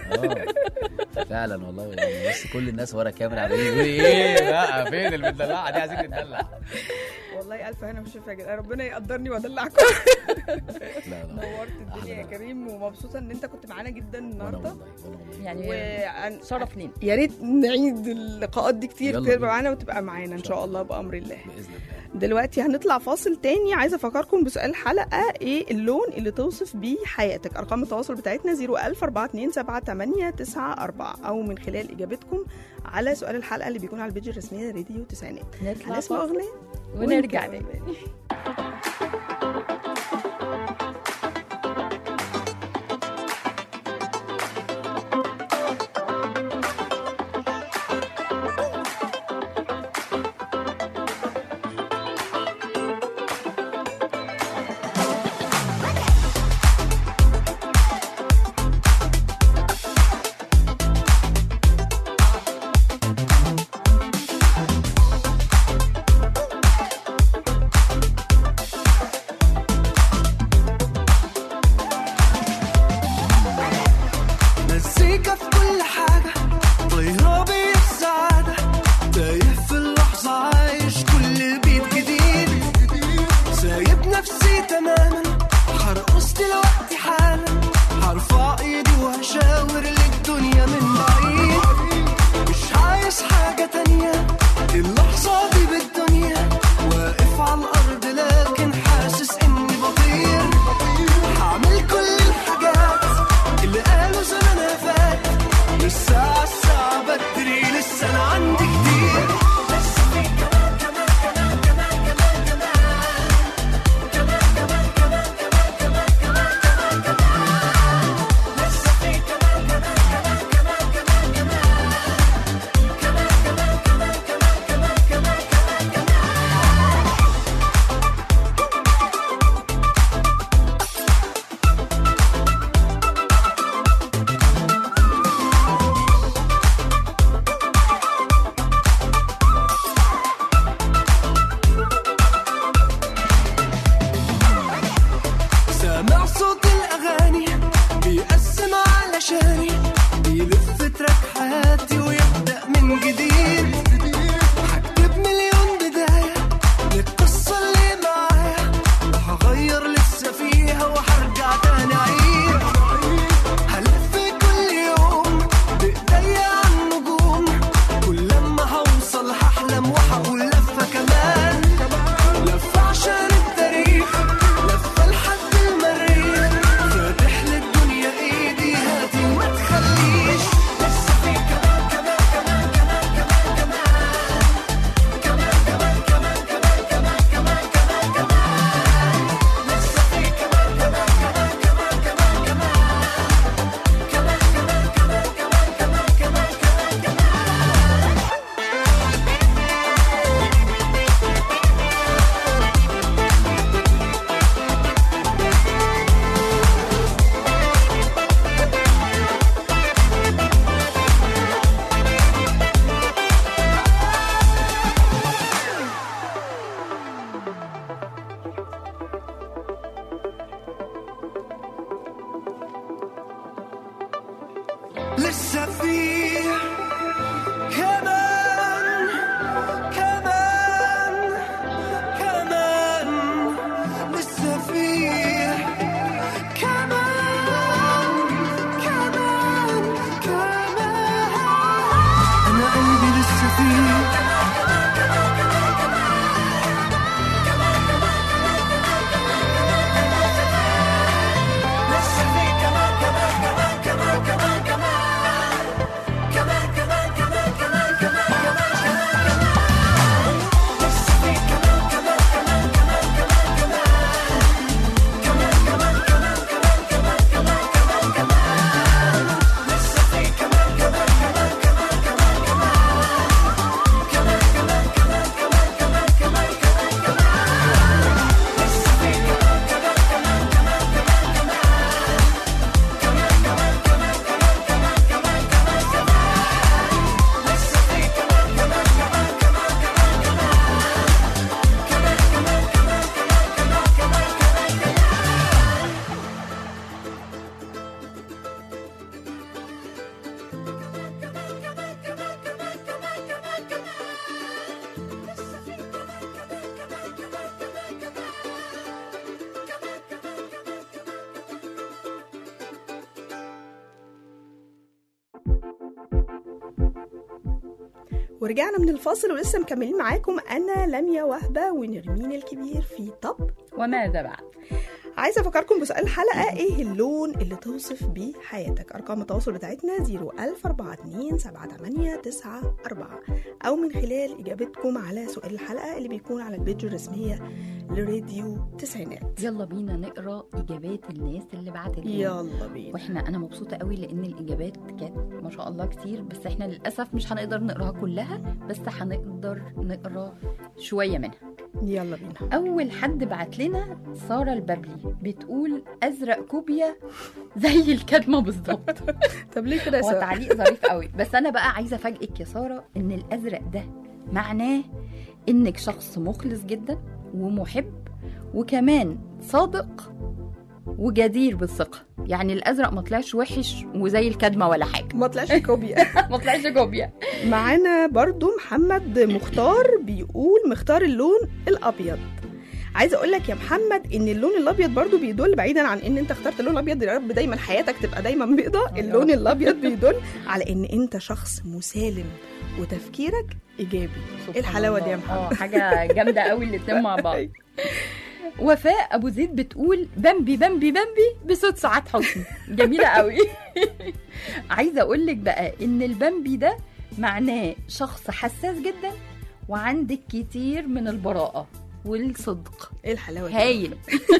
فعلا والله يعني بس كل الناس ورا الكاميرا عمالين يقولوا ايه بقى فين المدلعه دي عايزين ندلع والله الف هنا وشفا يا جدعان ربنا يقدرني وادلعكم لا لا نورت الدنيا يا أحلى. كريم ومبسوطه ان انت كنت معانا جدا وانا النهارده والله وانا والله يعني وعن شرف لينا يا ريت نعيد اللقاءات دي كتير يلا تبقى بينا. معانا وتبقى معانا ان إن شاء شاء الله بامر الله باذن الله دلوقتي هنطلع فاصل تاني عايزه افكركم بسؤال الحلقه ايه اللون اللي توصف بيه حياتك ارقام التواصل بتاعتنا 01000 427 او من خلال اجابتكم على سؤال الحلقه اللي بيكون على البيج الرسميه راديو تسعينات نطلع هنسمع فاصل اغنيه ونرجع ونكمل. تاني مزيكا في كل حاجة طايرة بيا السعادة تايه في اللحظة عايش كل بيت جديد سايب نفسي تماما هرقص دلوقتي حالا هرفع ايدي وهشاور للدنيا من بعيد مش عايز حاجة تانية اللحظة دي بالدنيا واقف على الأرض لكن حاسس إني بطير هعمل كل الحاجات اللي قالوا زمانها فات لسه الساعة بدري لسه أنا عندي كتير لسه في كمان كمان كمان كمان كمان كمان كمان كمان كمان كمان كمان كمان كمان لسه في كمان كمان كمان كمان كمان كمان كمان كمان كمان كمان كمان كمان كمان سامع صوت الأغاني بيقسم علشاني بيلف تراك حياتي ويبدأ من جديد هكتب مليون بداية للقصة اللي معايا وهغير لسه فيها وهرجع تاني أعيد هلف كل يوم بإيديا على النجوم كل لما هوصل هحلم وهقول لفة كمان لفة عشان التاريخ لفة لحد المريخ فاتح للدنيا ايدي هاتي وما تخليش لسه في كمان كمان كمان كمان كمان كمان كمان كمان كمان كمان كمان كمان كمان كمان لسه في كمان كمان كمان كمان كمان كمان كمان كمان كمان كمان كمان كمان كمان لسه في كمان كمان كمان لسه في كمان كمان كمان أنا قلبي لسه فيه لسه في كمان كمان كمان كمان كمان كمان كمان كمان كمان كمان كمان كمان كمان لسه في كمان كمان كمان كمان كمان كمان كمان كمان كمان كمان كمان كمان كمان لسه في كمان كمان كمان كمان كمان كمان كمان ورجعنا من الفاصل ولسه مكملين معاكم انا لميا وهبه ونرمين الكبير في طب وماذا بعد عايزه افكركم بسؤال الحلقه ايه اللون اللي توصف بيه حياتك ارقام التواصل بتاعتنا 01042 او من خلال اجابتكم على سؤال الحلقه اللي بيكون على البيج الرسميه لراديو تسعينات يلا بينا نقرا اجابات الناس اللي بعتت لنا. يلا بينا واحنا انا مبسوطه قوي لان الاجابات كانت ما شاء الله كتير بس احنا للاسف مش هنقدر نقراها كلها بس هنقدر نقرا شويه منها يلا بينا اول حد بعت لنا ساره البابلي بتقول ازرق كوبيا زي الكدمه بالظبط طب ليه كده يا هو سارة؟ تعليق ظريف قوي بس انا بقى عايزه افاجئك يا ساره ان الازرق ده معناه انك شخص مخلص جدا ومحب وكمان صادق وجدير بالثقه يعني الازرق ما طلعش وحش وزي الكدمه ولا حاجه ما طلعش كوبيا ما طلعش كوبيا معانا برضو محمد مختار بيقول مختار اللون الابيض عايزه اقول لك يا محمد ان اللون الابيض برضو بيدل بعيدا عن ان انت اخترت اللون الابيض يا رب دايما حياتك تبقى دايما بيضة اللون الابيض بيدل على ان انت شخص مسالم وتفكيرك ايجابي ايه الحلاوه دي يا محمد اه حاجه جامده قوي الاتنين مع بعض وفاء ابو زيد بتقول بامبي بامبي بامبي بصوت سعاد حسني جميله قوي عايزه اقول لك بقى ان البامبي ده معناه شخص حساس جدا وعندك كتير من البراءه والصدق ايه الحلاوه دي هايل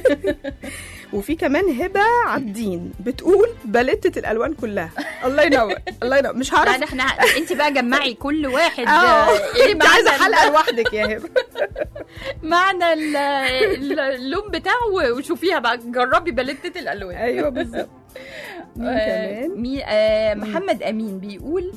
وفي كمان هبه عابدين بتقول باليتة الالوان كلها الله ينور الله ينور مش هعرف يعني احنا انت بقى جمعي كل واحد اه ايه انت عايزه معنى حلقه لوحدك يا هبه معنى ال- ال- اللون بتاعه وشوفيها بقى جربي باليتة الالوان ايوه بالظبط مين آه، كمان مي آه محمد امين بيقول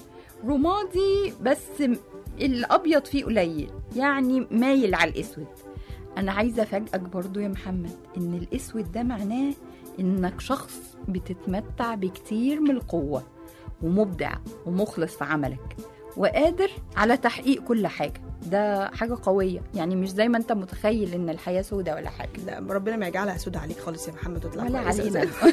رمادي بس م- الابيض فيه قليل يعني مايل على الاسود انا عايزه افاجئك برضو يا محمد ان الاسود ده معناه انك شخص بتتمتع بكتير من القوه ومبدع ومخلص في عملك وقادر على تحقيق كل حاجه ده حاجه قويه يعني مش زي ما انت متخيل ان الحياه سودة ولا حاجه لا ربنا ما يجعلها سودة عليك خالص يا محمد وتطلع ولا كويسة علينا زي-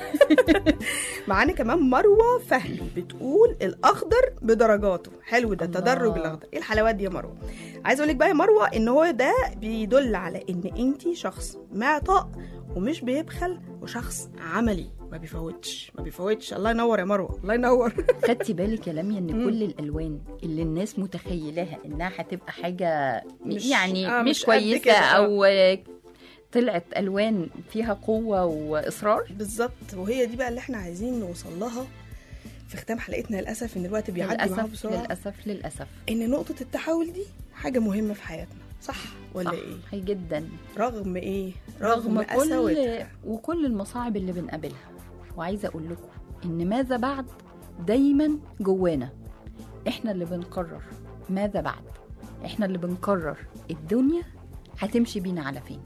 معانا كمان مروه فهمي بتقول الاخضر بدرجاته حلو ده الله. تدرج الاخضر ايه الحلاوات دي يا مروه عايزه اقول لك بقى يا مروه ان هو ده بيدل على ان انت شخص معطاء ومش بيبخل وشخص عملي ما بيفوتش ما بيفوتش الله ينور يا مروه الله ينور خدتي بالك يا لميا ان مم. كل الالوان اللي الناس متخيلاها انها هتبقى حاجه مش- يعني آه، مش, مش قد كويسه كده، آه. او آه، طلعت الوان فيها قوه واصرار بالظبط وهي دي بقى اللي احنا عايزين نوصل لها في ختام حلقتنا للاسف ان الوقت بيعدي معاها للاسف بسرعه للاسف للاسف ان نقطه التحول دي حاجه مهمه في حياتنا صح ولا صح ايه هي جدا رغم ايه رغم كل قساوتها وكل المصاعب اللي بنقابلها وعايزه اقول لكم ان ماذا بعد دايما جوانا احنا اللي بنقرر ماذا بعد احنا اللي بنقرر الدنيا هتمشي بينا على فين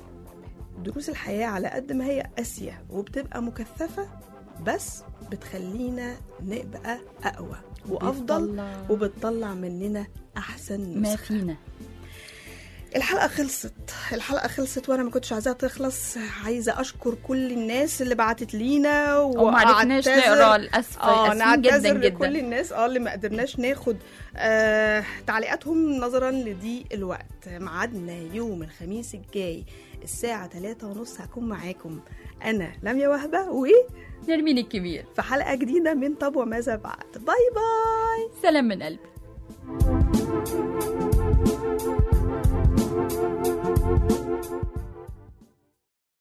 دروس الحياه على قد ما هي قاسيه وبتبقى مكثفه بس بتخلينا نبقى اقوى وافضل بيطلع وبتطلع مننا احسن ما نسخه فينا الحلقه خلصت الحلقه خلصت وانا ما كنتش عايزاها تخلص عايزه اشكر كل الناس اللي بعتت لينا وما عرفناش وأعتذر- نقرا للاسف اه اسفين جدا نعتذر لكل جدا الناس اه اللي ما قدرناش ناخد آه تعليقاتهم نظرا لضيق الوقت ميعادنا يوم الخميس الجاي الساعة تلاتة ونص هكون معاكم أنا لميا وهبة وفي نرمين الكبير حلقة جديدة من طب وماذا بعد باي باي سلام من قلبي